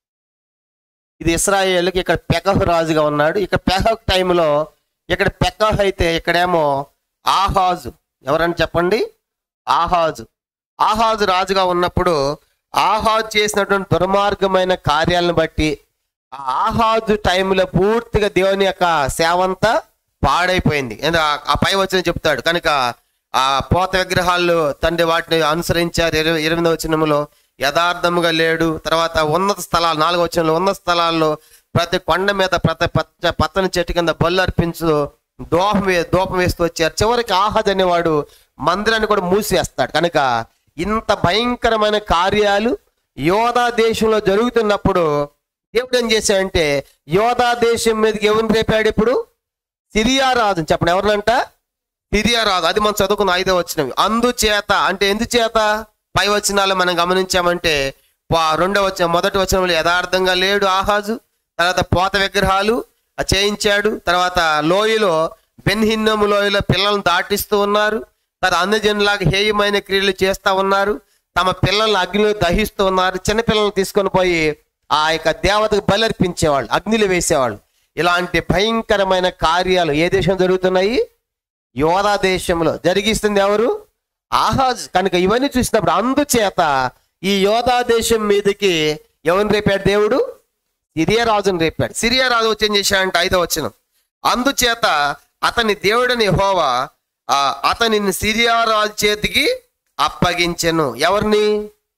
ఇది ఇస్రాయేల్కి ఇక్కడ పెకహు రాజుగా ఉన్నాడు ఇక్కడ పెకహ్ టైంలో ఇక్కడ పెకహ్ అయితే ఇక్కడేమో ఆహాజు ఎవరని చెప్పండి ఆహాజు ఆహాజు రాజుగా ఉన్నప్పుడు ఆహాజు చేసినటువంటి దుర్మార్గమైన కార్యాలను బట్టి ఆ ఆహాజు టైంలో పూర్తిగా దేవుని యొక్క సేవ అంతా పాడైపోయింది ఏంది ఆ- ఆ పై వచ్చిన చెప్తాడు కనుక ఆ పోత విగ్రహాలు తండ్రి వాటిని అనుసరించారు ఇరవై ఎనిమిదవ వచనములో యథార్థముగా లేడు తర్వాత ఉన్నత స్థలాలు నాలుగో వచనంలో ఉన్నత స్థలాల్లో ప్రతి కొండ మీద ప్రతి పచ్చ పచ్చని చెట్టు కింద బళ్ళు అర్పించు దోహం వే దూపం వేస్తూ వచ్చారు చివరికి ఆహాజ్ అనేవాడు మందిరాన్ని కూడా మూసివేస్తాడు కనుక ఇంత భయంకరమైన కార్యాలు యోధా దేశంలో జరుగుతున్నప్పుడు దేవుడు ఏం చేశాడంటే యోధా దేశం మీదకి ఎవరిని రేపాడు ఇప్పుడు సిరియా రాజు చెప్పండి ఎవరినంట సిరియా రాజు అది మనం చదువుకున్న ఐదో వచ్చినవి అందుచేత అంటే ఎందుచేత పై వచనాలు మనం గమనించామంటే పా- రెండో వచ్చిన మొదటి వచనంలో యథార్థంగా లేడు ఆహాజు తర్వాత పోత విగ్రహాలు ఆ చేయించాడు తర్వాత లోయలో బెన్హిన్నము లోయలో పిల్లలను దాటిస్తూ ఉన్నారు తర్వాత అన్నజనులాగా హేయమైన క్రియలు చేస్తా ఉన్నారు తమ పిల్లల్ని అగ్నిలో దహిస్తూ ఉన్నారు చిన్న పిల్లల్ని తీసుకొని పోయి ఆ యొక్క దేవతకు బలర్పించేవాళ్ళు అగ్నిలో వేసేవాళ్ళు ఇలాంటి భయంకరమైన కార్యాలు ఏ దేశం జరుగుతున్నాయి యోధా దేశంలో జరిగిస్తుంది ఎవరు ఆహాజ్ కనుక ఇవన్నీ చూసినప్పుడు అందుచేత ఈ యోధా దేశం మీదకి ఎవరిని రేపాడు దేవుడు సిరియా రాజుని రేపాడు సిరియా రాజు వచ్చి ఏం చేశాడంటే ఐదో వచ్చిన అందుచేత అతని దేవుడని హోవా అతనిని సిరియా రాజు చేతికి అప్పగించెను ఎవరిని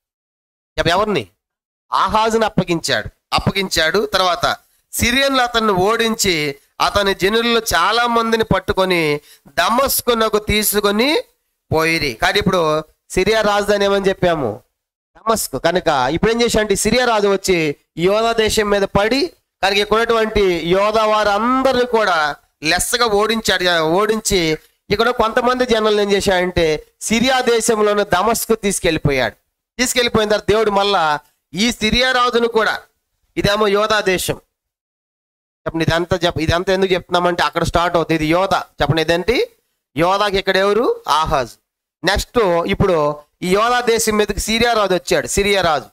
ఎవ- ఎవరిని ఆహాజుని అప్పగించాడు అప్పగించాడు తర్వాత సిరియన్లు అతన్ని ఓడించి అతని జనుల్లో చాలా మందిని పట్టుకొని దమస్కునకు తీసుకొని పోయిరి కానీ ఇప్పుడు సిరియా రాజధాని ఏమని చెప్పాము దమస్కు కనుక ఇప్పుడు ఏం చేశాడంటే ఈ సిరియా రాజు వచ్చి ఈ యోధా దేశం మీద పడి కనుక ఇక్కడ ఉన్నటువంటి యోధా వారందరిని కూడా లెస్సగా ఓడించాడు ఓడించి ఇక్కడ కొంతమంది జనాలను ఏం చేశాడంటే సిరియా దేశంలోని దమస్కు తీసుకెళ్లిపోయాడు తీసుకెళ్లిపోయిన తర్వాత దేవుడు మళ్ళా ఈ సిరియా రాజును కూడా ఇదేమో యోధా దేశం చెప్పండి ఇదంతా చెప్ ఇదంతా ఎందుకు చెప్తున్నామంటే అక్కడ స్టార్ట్ అవుతుంది ఇది యోధ చెప్పండి ఇదేంటి యోధాకి ఇక్కడ ఎవరు ఆహాజ్ నెక్స్ట్ ఇప్పుడు ఈ యోధా దేశం మీదకి సిరియా రాజు వచ్చాడు సిరియా రాజు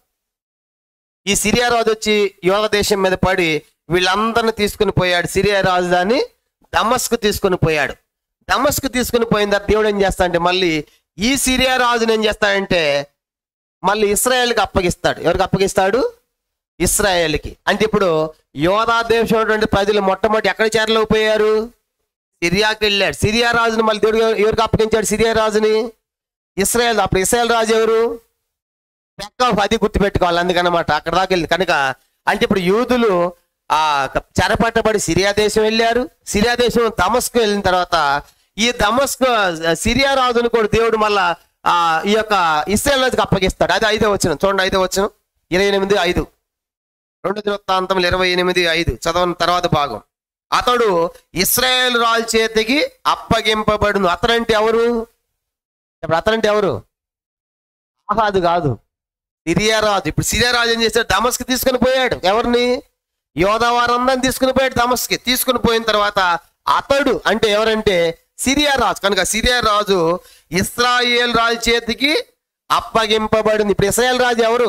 ఈ సిరియా రాజు వచ్చి యోధ దేశం మీద పడి వీళ్ళందరిని తీసుకుని పోయాడు సిరియా రాజధాని దమస్కు తీసుకుని పోయాడు దమస్కు తీసుకుని పోయిన తర్వాత దేవుడు ఏం చేస్తాడంటే మళ్ళీ ఈ సిరియా రాజుని ఏం చేస్తాడంటే మళ్ళీ ఇస్రాయేల్కి అప్పగిస్తాడు ఎవరికి అప్పగిస్తాడు ఇస్రాయేల్కి అంటే ఇప్పుడు యోధా దేశం ఉన్నటువంటి ప్రజలు మొట్టమొదటి ఎక్కడ చేరలేకపోయారు సిరియాకి వెళ్ళాడు సిరియా రాజుని మళ్ళీ దేవుడు ఎవరు- ఎవరికి అప్పగించాడు సిరియా రాజుని ఇస్రాయేల్ అప్పుడు ఇస్రాయేల్ రాజు ఎవరు పెక్క అది గుర్తుపెట్టుకోవాలి అందుకనమాట అక్కడ దాకా వెళ్ళింది కనుక అంటే ఇప్పుడు యూదులు ఆ చెరపట్టబడి సిరియా దేశం వెళ్ళారు సిరియా దేశం దమస్కు వెళ్ళిన తర్వాత ఈ దమస్కు సిరియా రాజును కూడా దేవుడు మళ్ళా ఆ ఈ యొక్క ఇస్రాయేల్ రాజుకి అప్పగిస్తాడు అది ఐదో వచ్చిన చూడండి ఐదో వచ్చిన ఇరవై ఎనిమిది ఐదు రెండు వృత్తాంతములు ఇరవై ఎనిమిది ఐదు చదవని తర్వాత భాగం అతడు ఇస్రాయేల్ రాజు చేతికి అప్పగింపబడును అతడంటే ఎవరు ఇప్పుడు అతడంటే ఎవరు ఆహాదు కాదు సిరియా రాజు ఇప్పుడు సిరియా రాజు ఏం చేశాడు దమస్కి తీసుకుని పోయాడు ఎవరిని యోధవారందరిని తీసుకుని పోయాడు దమస్కి తీసుకుని పోయిన తర్వాత అతడు అంటే ఎవరంటే సిరియా రాజు కనుక సిరియా రాజు ఇస్రాయేల్ రాజు చేతికి అప్పగింపబడింది ఇప్పుడు ఇస్రాయేల్ రాజు ఎవరు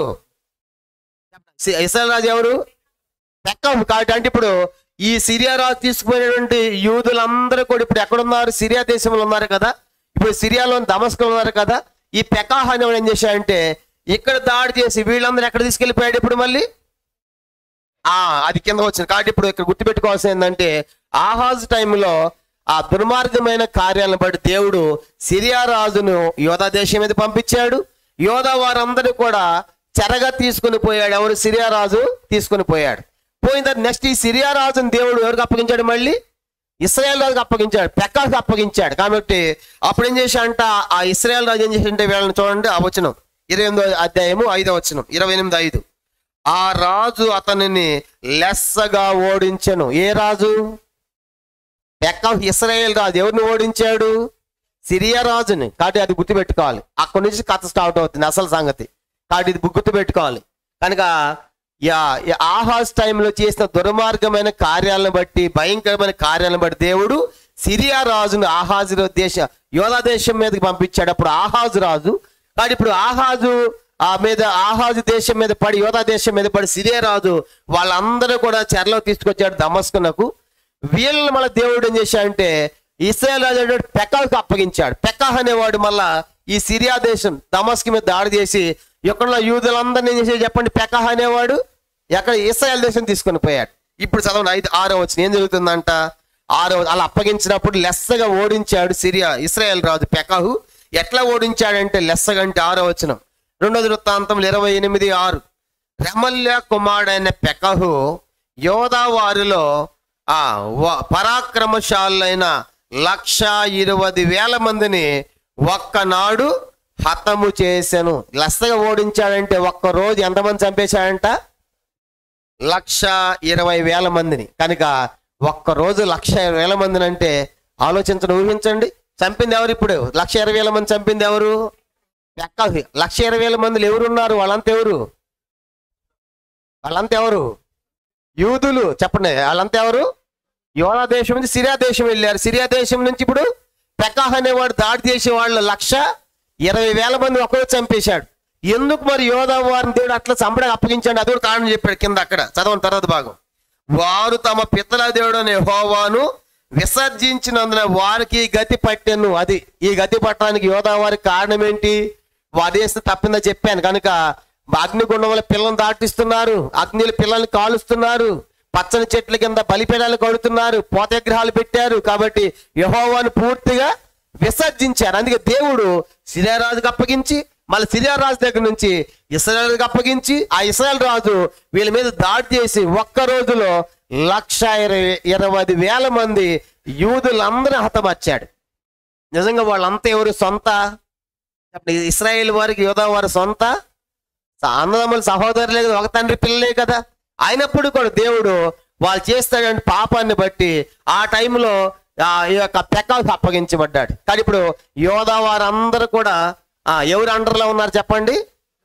సి- ఇస్రాయేల్ రాజు ఎవరు పెక్కం కాబట్టి అంటే ఇప్పుడు ఈ సిరియా రాజు తీసుకుపోయినటువంటి యూదులందరూ కూడా ఇప్పుడు ఎక్కడున్నారు సిరియా దేశంలో ఉన్నారు కదా ఇప్పుడు సిరియాలో దమస్కంలో ఉన్నారు కదా ఈ పెకాహ్ అనేవాడు ఏం చేశాడంటే ఇక్కడ దాడి చేసి వీళ్ళందరూ ఎక్కడ తీసుకెళ్లిపోయాడు ఇప్పుడు మళ్ళీ ఆ అది కింద వచ్చింది కాబట్టి ఇప్పుడు ఇక్కడ గుర్తుపెట్టుకోవాల్సింది ఏంటంటే ఆహాజ్ టైంలో ఆ దుర్మార్గమైన కార్యాలను బట్టి దేవుడు సిరియా రాజును యోధా దేశం మీద పంపించాడు యోధా వారందరూ కూడా చెరగా తీసుకుని పోయాడు ఎవరు సిరియా రాజు తీసుకుని పోయాడు పోయిన తర్వాత నెక్స్ట్ ఈ సిరియా రాజుని దేవుడు ఎవరికి అప్పగించాడు మళ్ళీ ఇస్రాయేల్ రాజుకి అప్పగించాడు పెక్కాకి అప్పగించాడు కాబట్టి అప్పుడు ఏం చేశాడంట ఆ ఇస్రాయేల్ రాజు ఏం చేశాడంటే వీళ్ళని చూడండి ఆ వచనం ఇరవై ఎనిమిదో అధ్యాయము ఐదో వచనం ఇరవై ఎనిమిది ఐదు ఆ రాజు అతనిని లెస్సగా ఓడించెను ఏ రాజు పెక్క ఇస్రాయేల్ రాజు ఎవరిని ఓడించాడు సిరియా రాజుని కాబట్టి అది గుర్తుపెట్టుకోవాలి అక్కడి నుంచి కథ స్టార్ట్ అవుతుంది అసలు సంగతి కాబట్టి ఇది గుర్తుపెట్టుకోవాలి కనుక యా యా- ఆహాజ్ టైంలో చేసిన దుర్మార్గమైన కార్యాలను బట్టి భయంకరమైన కార్యాలను బట్టి దేవుడు సిరియా రాజును ఆహాజు దేశ యోధా దేశం మీదకి పంపించాడు అప్పుడు ఆహాజు రాజు కానీ ఇప్పుడు ఆహాజు ఆ మీద ఆహాజు దేశం మీద పడి యోధా దేశం మీద పడి సిరియా రాజు వాళ్ళందరూ కూడా చెరలో తీసుకొచ్చాడు దమస్కునకు వీళ్ళని మళ్ళీ దేవుడు ఏం చేశాడంటే ఇస్రాయల్ రాజు అనేవాడు పెకాహ్కి అప్పగించాడు పెకాహ్ అనేవాడు మళ్ళా ఈ సిరియా దేశం దమస్కి మీద దాడి చేసి ఎక్కడ యూదులందరినీ ఏం చేసి చెప్పండి పెకాహ్ అనేవాడు ఎక్కడ ఇస్రాయల్ దేశం తీసుకొని పోయాడు ఇప్పుడు చదవండి ఐదు ఆరో వచ్చిన ఏం జరుగుతుందంట ఆరో అలా అప్పగించినప్పుడు లెస్సగా ఓడించాడు సిరియా ఇస్రాయల్ రాజు పెకాహు ఎట్లా ఓడించాడంటే లెస్సగా అంటే ఆరో వచనం రెండోది వృత్తాంతం ఇరవై ఎనిమిది ఆరు రెమల్య కుమారుడైన పెకహు యోధా వారిలో ఆ వ- పరాక్రమశాలైన లక్ష ఇరవై వేల మందిని ఒక్కనాడు హతము చేశాను లెస్సగా ఓడించాడంటే ఒక్క రోజు ఎంతమంది చంపేశాడంట లక్ష ఇరవై వేల మందిని కనుక ఒక్క రోజు లక్ష ఇరవై వేల మందిని అంటే ఆలోచించండి ఊహించండి చంపింది ఎవరు ఇప్పుడు లక్ష ఇరవై వేల మంది చంపింది ఎవరు లెక్క లక్ష ఇరవై వేల మందిలో ఎవరున్నారు వాళ్ళంతా ఎవరు వాళ్ళంతా ఎవరు యూదులు చెప్పండి వాళ్ళంతా ఎవరు యోనా దేశం నుంచి సిరియా దేశం వెళ్ళారు సిరియా దేశం నుంచి ఇప్పుడు పెకాహ్ అనేవాడు దాడి చేసే వాళ్ళు లక్ష ఇరవై వేల మంది ఒకరు చంపేశాడు ఎందుకు మరి యోధా వారిని దేవుడు అట్లా చంపడానికి అప్పగించాడు అది కూడా కారణం చెప్పాడు కింద అక్కడ చదవని తర్వాత భాగం వారు తమ పితల దేవుడు అనే హోవాను విసర్జించినందున వారికి ఈ గతి పట్టెను అది ఈ గతి పట్టడానికి యోధా వారికి కారణం ఏంటి వారు చేస్తే తప్పిందా చెప్పాను కనుక అగ్నిగుండం వల్ల పిల్లల్ని దాటిస్తున్నారు అగ్నిలు పిల్లల్ని కాలుస్తున్నారు పచ్చని చెట్ల కింద బలిపీడాలు కడుతున్నారు పోత విగ్రహాలు పెట్టారు కాబట్టి యహోవాను పూర్తిగా విసర్జించారు అందుకే దేవుడు సిరియారాజుకి అప్పగించి మళ్ళీ సిరియారాజు దగ్గర నుంచి ఇస్రాయల్కి అప్పగించి ఆ ఇస్రాయల్ రాజు వీళ్ళ మీద దాడి చేసి ఒక్క రోజులో లక్ష ఇరవై ఇరవై వేల మంది యూదులందరూ హతమర్చాడు నిజంగా వాళ్ళంతా ఎవరు సొంత చెప్పండి, ఇస్రాయేల్ వారికి యోధా వారి సొంత అన్నదమ్ముల సహోదరులే కదా ఒక తండ్రి పిల్లలే కదా అయినప్పుడు కూడా దేవుడు వాళ్ళు చేస్తాడంటే పాపాన్ని బట్టి ఆ టైంలో ఆ ఈ యొక్క పెక్కకు అప్పగించబడ్డాడు కానీ ఇప్పుడు యోధా వారందరూ కూడా ఆ ఎవరు అండర్లో ఉన్నారు చెప్పండి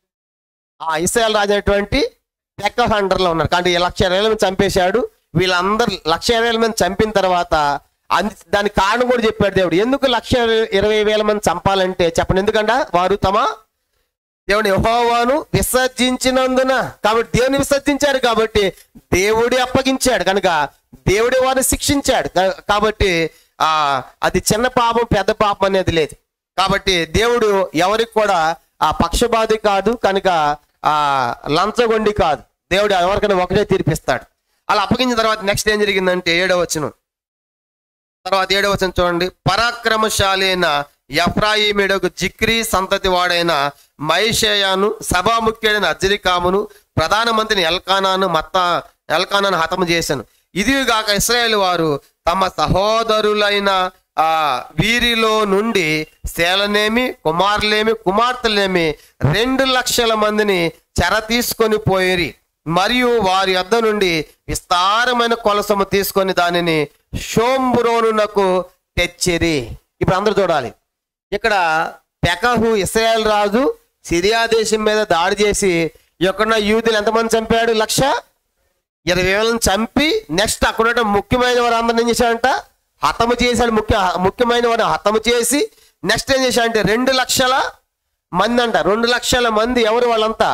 ఆ ఇస్రాయల్ రాజు అయినటువంటి పెక్క అండర్లో ఉన్నారు కానీ ఈ లక్ష ఇరవై వేల మంది చంపేశాడు వీళ్ళందరూ లక్ష ఇరవై వేల మంది చంపిన తర్వాత అంది దానికి కారణం కూడా చెప్పాడు దేవుడు ఎందుకు లక్ష ఇరవై వేల మంది చంపాలంటే చెప్పండి ఎందుకంట వారు తమ దేవుని యెహోవాను విసర్జించినందున కాబట్టి దేవుని విసర్జించారు కాబట్టి దేవుడి అప్పగించాడు కనుక దేవుడి వారిని శిక్షించాడు కా- కాబట్టి ఆ అది చిన్న పాపం పెద్ద పాపం అనేది లేదు కాబట్టి దేవుడు ఎవరికి కూడా ఆ పక్షపాతి కాదు కనుక ఆ లంచగొండి కాదు దేవుడు ఎవరికైనా ఒకటే తీర్పిస్తాడు అలా అప్పగించిన తర్వాత నెక్స్ట్ ఏం జరిగిందంటే ఏడవ వచనం తర్వాత ఏడవ వచనం చూడండి పరాక్రమశాలి అయిన ఎఫ్రాయిమీడకు జిక్రీ సంతతి వాడైన మైషేయాను సభాముఖ్యుడైన అజ్రికామును ప్రధానమంత్రిని ఎల్కానాను మత్త ఎల్కానాను హతము చేశాను ఇదిగాక ఇస్రాయేల్ వారు తమ సహోదరులైన ఆ వీరిలో నుండి శేలనేమి కుమారులేమి కుమార్తెలేమి రెండు లక్షల మందిని చెర తీసుకొని పోయిరి మరియు వారి యొద్ద నుండి విస్తారమైన కొలసము తీసుకొని దానిని షోంబురోనునకు తెచ్చిరి ఇప్పుడు అందరూ చూడాలి ఇక్కడ పెకహు ఇస్రాయేల్ రాజు సిరియా దేశం మీద దాడి చేసి ఎక్కడున్న యూదులు ఎంతమంది చంపాడు లక్ష ఇరవై వేలను చంపి నెక్స్ట్ అక్కడ ఉన్న ముఖ్యమైన వారు అందరిని ఏం చేశాడంట హతము చేశాడు ముఖ్య ముఖ్యమైన వారిని హతము చేసి నెక్స్ట్ ఏం చేశాడంటే రెండు లక్షల మంది అంట రెండు లక్షల మంది ఎవరు వాళ్ళంతా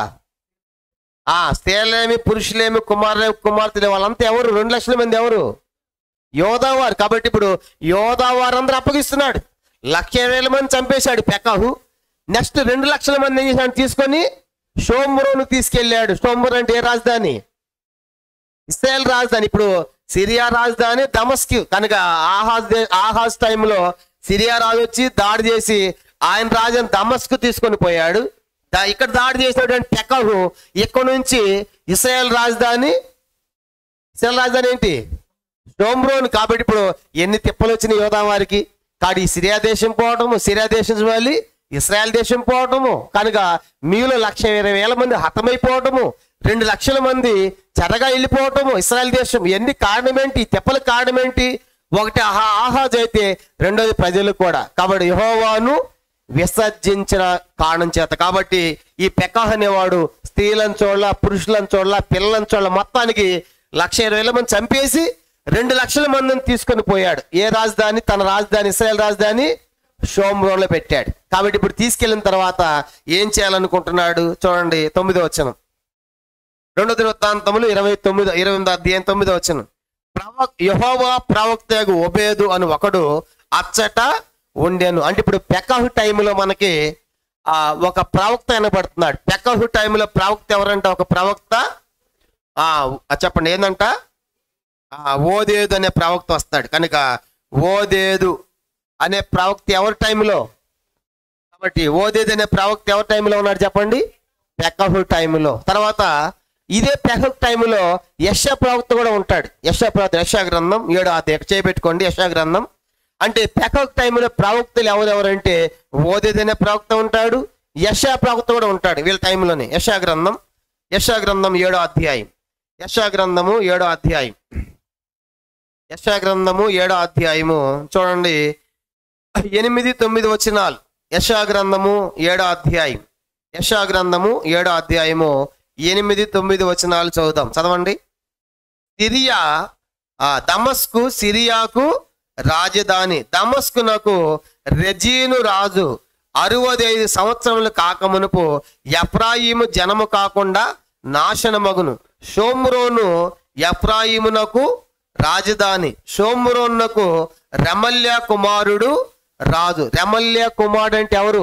ఆ స్త్రీలేమి పురుషులేమి కుమారులేమి కుమార్తెలు వాళ్ళంతా ఎవరు రెండు లక్షల మంది ఎవరు యోధావారు కాబట్టి ఇప్పుడు యోధావారు అందరూ అప్పగిస్తున్నాడు లక్ష వేల మంది చంపేశాడు పెకాహు నెక్స్ట్ రెండు లక్షల మంది ఏం చేశాడు తీసుకొని షోమ్రోను తీసుకెళ్ళాడు షోమ్రు అంటే ఏ రాజధాని ఇస్రాయల్ రాజధాని ఇప్పుడు సిరియా రాజధాని దమస్కి కనుక ఆహాజ్ దే- ఆహాజ్ టైంలో సిరియా రాజు వచ్చి దాడి చేసి ఆయన రాజుని దమస్కు తీసుకొని పోయాడు దా- ఇక్కడ దాడి చేసినటువంటి పెకహు ఇక్కడ నుంచి ఇస్రాయల్ రాజధాని ఇస్రాయల్ రాజధాని ఏంటి షోమ్రోన్ కాబట్టి ఇప్పుడు ఎన్ని తిప్పలు వచ్చినాయి యోధా వారికి కాడి సిరియా దేశం పోవటము సిరియా దేశం వెళ్ళి ఇస్రాయల్ దేశం పోవటము కనుక మీలో లక్ష ఇరవై వేల మంది హతమైపోవటము రెండు లక్షల మంది చెరగా వెళ్ళిపోవటము ఇస్రాయల్ దేశం ఎన్ని కారణం ఏంటి ఈ తిప్పల కారణం ఏంటి ఒకటి ఆహా ఆహాజ్ అయితే రెండోది ప్రజలు కూడా కాబట్టి యెహోవాను విసర్జించిన కారణం చేత కాబట్టి ఈ పెకాహ్ అనేవాడు స్త్రీలను చూడాల పురుషులను చూడాల పిల్లలను చూడాల మొత్తానికి లక్ష ఇరవై వేల మంది చంపేసి రెండు లక్షల మందిని తీసుకొని పోయాడు ఏ రాజధాని తన రాజధాని ఇస్రాయల్ రాజధాని షోమ్రోన్లో పెట్టాడు కాబట్టి ఇప్పుడు తీసుకెళ్లిన తర్వాత ఏం చేయాలనుకుంటున్నాడు చూడండి తొమ్మిదో వచనం రెండో దినవృత్తాంతములు ఇరవై తొమ్మిదో ఇరవై ఎనిమిది అధ్యాయం తొమ్మిదో వచనం ప్రవక్ యహోవా ప్రవక్తకు ఒబేదు అని ఒకడు అచ్చట ఉండెను అంటే ఇప్పుడు పెకహు టైంలో మనకి ఆ ఒక ప్రవక్త వినబడుతున్నాడు పెకహు టైంలో ప్రవక్త ఎవరంట ఒక ప్రవక్త ఆ ఆ చెప్పండి ఏందంట ఆ ఓదేదు అనే ప్రవక్త వస్తాడు కనుక ఓదేదు అనే ప్రవక్త ఎవరి టైంలో కాబట్టి ఓదేదు అనే ప్రవక్త ఎవరి టైంలో ఉన్నాడు చెప్పండి పెకహు టైంలో తర్వాత ఇదే పెకహు టైంలో యశ ప్రవక్త కూడా ఉంటాడు యశ ప్రవక్త యశ గ్రంథం ఏడు ఆ చేయబెట్టుకోండి యశ గ్రంథం అంటే పెకహు టైంలో ప్రవక్తలు ఎవరెవరంటే ఓదేదు అనే ప్రవక్త ఉంటాడు యశ ప్రవక్త కూడా ఉంటాడు వీళ్ళ టైంలోనే యశ గ్రంథం యశ గ్రంథం ఏడో అధ్యాయం యశ గ్రంథము ఏడో అధ్యాయం యశ గ్రంథము ఏడో అధ్యాయము చూడండి ఎనిమిది తొమ్మిది వచనాలు యశా గ్రంథము ఏడో అధ్యాయం యశా గ్రంథము ఏడో అధ్యాయము ఎనిమిది తొమ్మిది వచనాలు చదువుదాం చదవండి సిరియా ఆ దమస్కు సిరియాకు రాజధాని దమస్కునకు రెజీను రాజు అరవదైదు సంవత్సరములు కాకమునుపు ఎఫ్రాయిము జనము కాకుండా నాశనమగును షోమ్రోను ఎఫ్రాయిమునకు రాజధాని షోమ్రోనునకు రెమల్య కుమారుడు రాజు రెమల్య కుమారుడు అంటే ఎవరు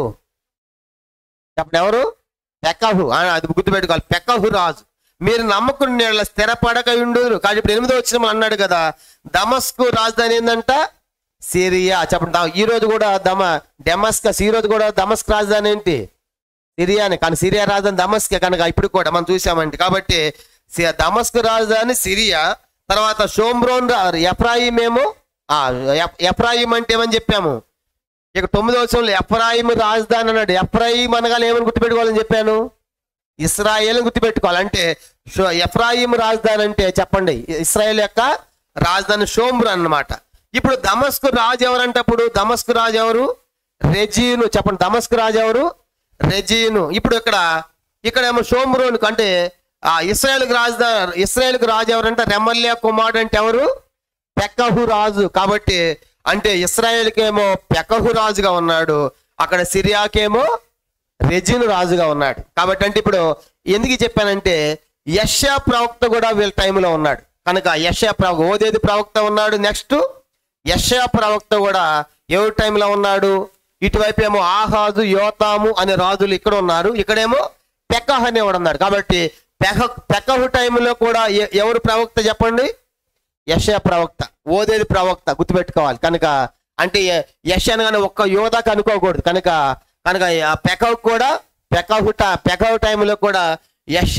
చెప్పండి ఎవరు పెకహు ఆ, అది గుర్తుపెట్టుకోవాలి పెకహు రాజు మీరు నమ్మకుని నీళ్ళ స్థిరపడక ఉండురు కానీ ఇప్పుడు ఎనిమిదో వచ్చిన అన్నాడు కదా దమస్కు రాజధాని ఏందంట సిరియా చెప్పండి దా- ఈ రోజు కూడా దమ డెమస్కస్ ఈ రోజు కూడా దమస్క్ రాజధాని ఏంటి సిరియానే కానీ సిరియా రాజధాని దమస్కే కనుక ఇప్పుడు కూడా మనం చూసామంటే కాబట్టి సి- దమస్క్ రాజధాని సిరియా తర్వాత షోమ్రోన్ రా- ఎఫ్రాయిం ఏమో ఆ, ఎఫ్- ఎఫ్రాయిం అంటే ఏమని చెప్పాము ఇక తొమ్మిదో సంవత్సరంలో ఎఫ్రాయిం రాజధాని అన్నాడు ఎఫ్రాయిం అనగానే ఏమని గుర్తుపెట్టుకోవాలని చెప్పాను ఇస్రాయేల్ గుర్తుపెట్టుకోవాలి అంటే షో- ఎఫ్రాయిం రాజధాని అంటే చెప్పండి ఇస్రాయేల్ యొక్క రాజధాని షోమ్రు అన్నమాట ఇప్పుడు దమస్కు రాజు ఎవరంటే అప్పుడు దమస్కు రాజు ఎవరు రెజీను చెప్పండి దమస్కు రాజు ఎవరు రెజీను ఇప్పుడు ఇక్కడ ఇక్కడ ఏమో షోమ్రోన్ అంటే ఆ ఇస్రాయేల్కి రాజధాని ఇస్రాయేల్కి రాజు ఎవరంటే రెమల్య కుమారుడు అంటే ఎవరు పెక్కహు రాజు కాబట్టి అంటే ఇస్రాయేల్కేమో పెక్కహు రాజుగా ఉన్నాడు అక్కడ సిరియాకేమో రెజిను రాజుగా ఉన్నాడు కాబట్టి అంటే ఇప్పుడు ఎందుకు చెప్పానంటే యష్యా ప్రవక్త కూడా వీళ్ళ టైంలో ఉన్నాడు కనుక యష్యా ప్రవక్త ఓదేది ప్రవక్త ఉన్నాడు నెక్స్ట్ యష్యా ప్రవక్త కూడా ఎవరి టైంలో ఉన్నాడు ఇటువైపు ఏమో ఆహాజు యోతాము అనే రాజులు ఇక్కడ ఉన్నారు ఇక్కడేమో పెక్కహ్ అనేవాడు ఉన్నాడు కాబట్టి పెక పెక్కహు టైంలో కూడా ఎ- ఎవరు ప్రవక్త చెప్పండి యశ ప్రవక్త ఓదేది ప్రవక్త గుర్తుపెట్టుకోవాలి కనుక అంటే య- యశ అనగానే ఒక్క యోధాకి అనుకోకూడదు కనుక కనుక ఆ పెకవ్ కూడా పెకహు ట- పెకవ్ టైంలో కూడా యశ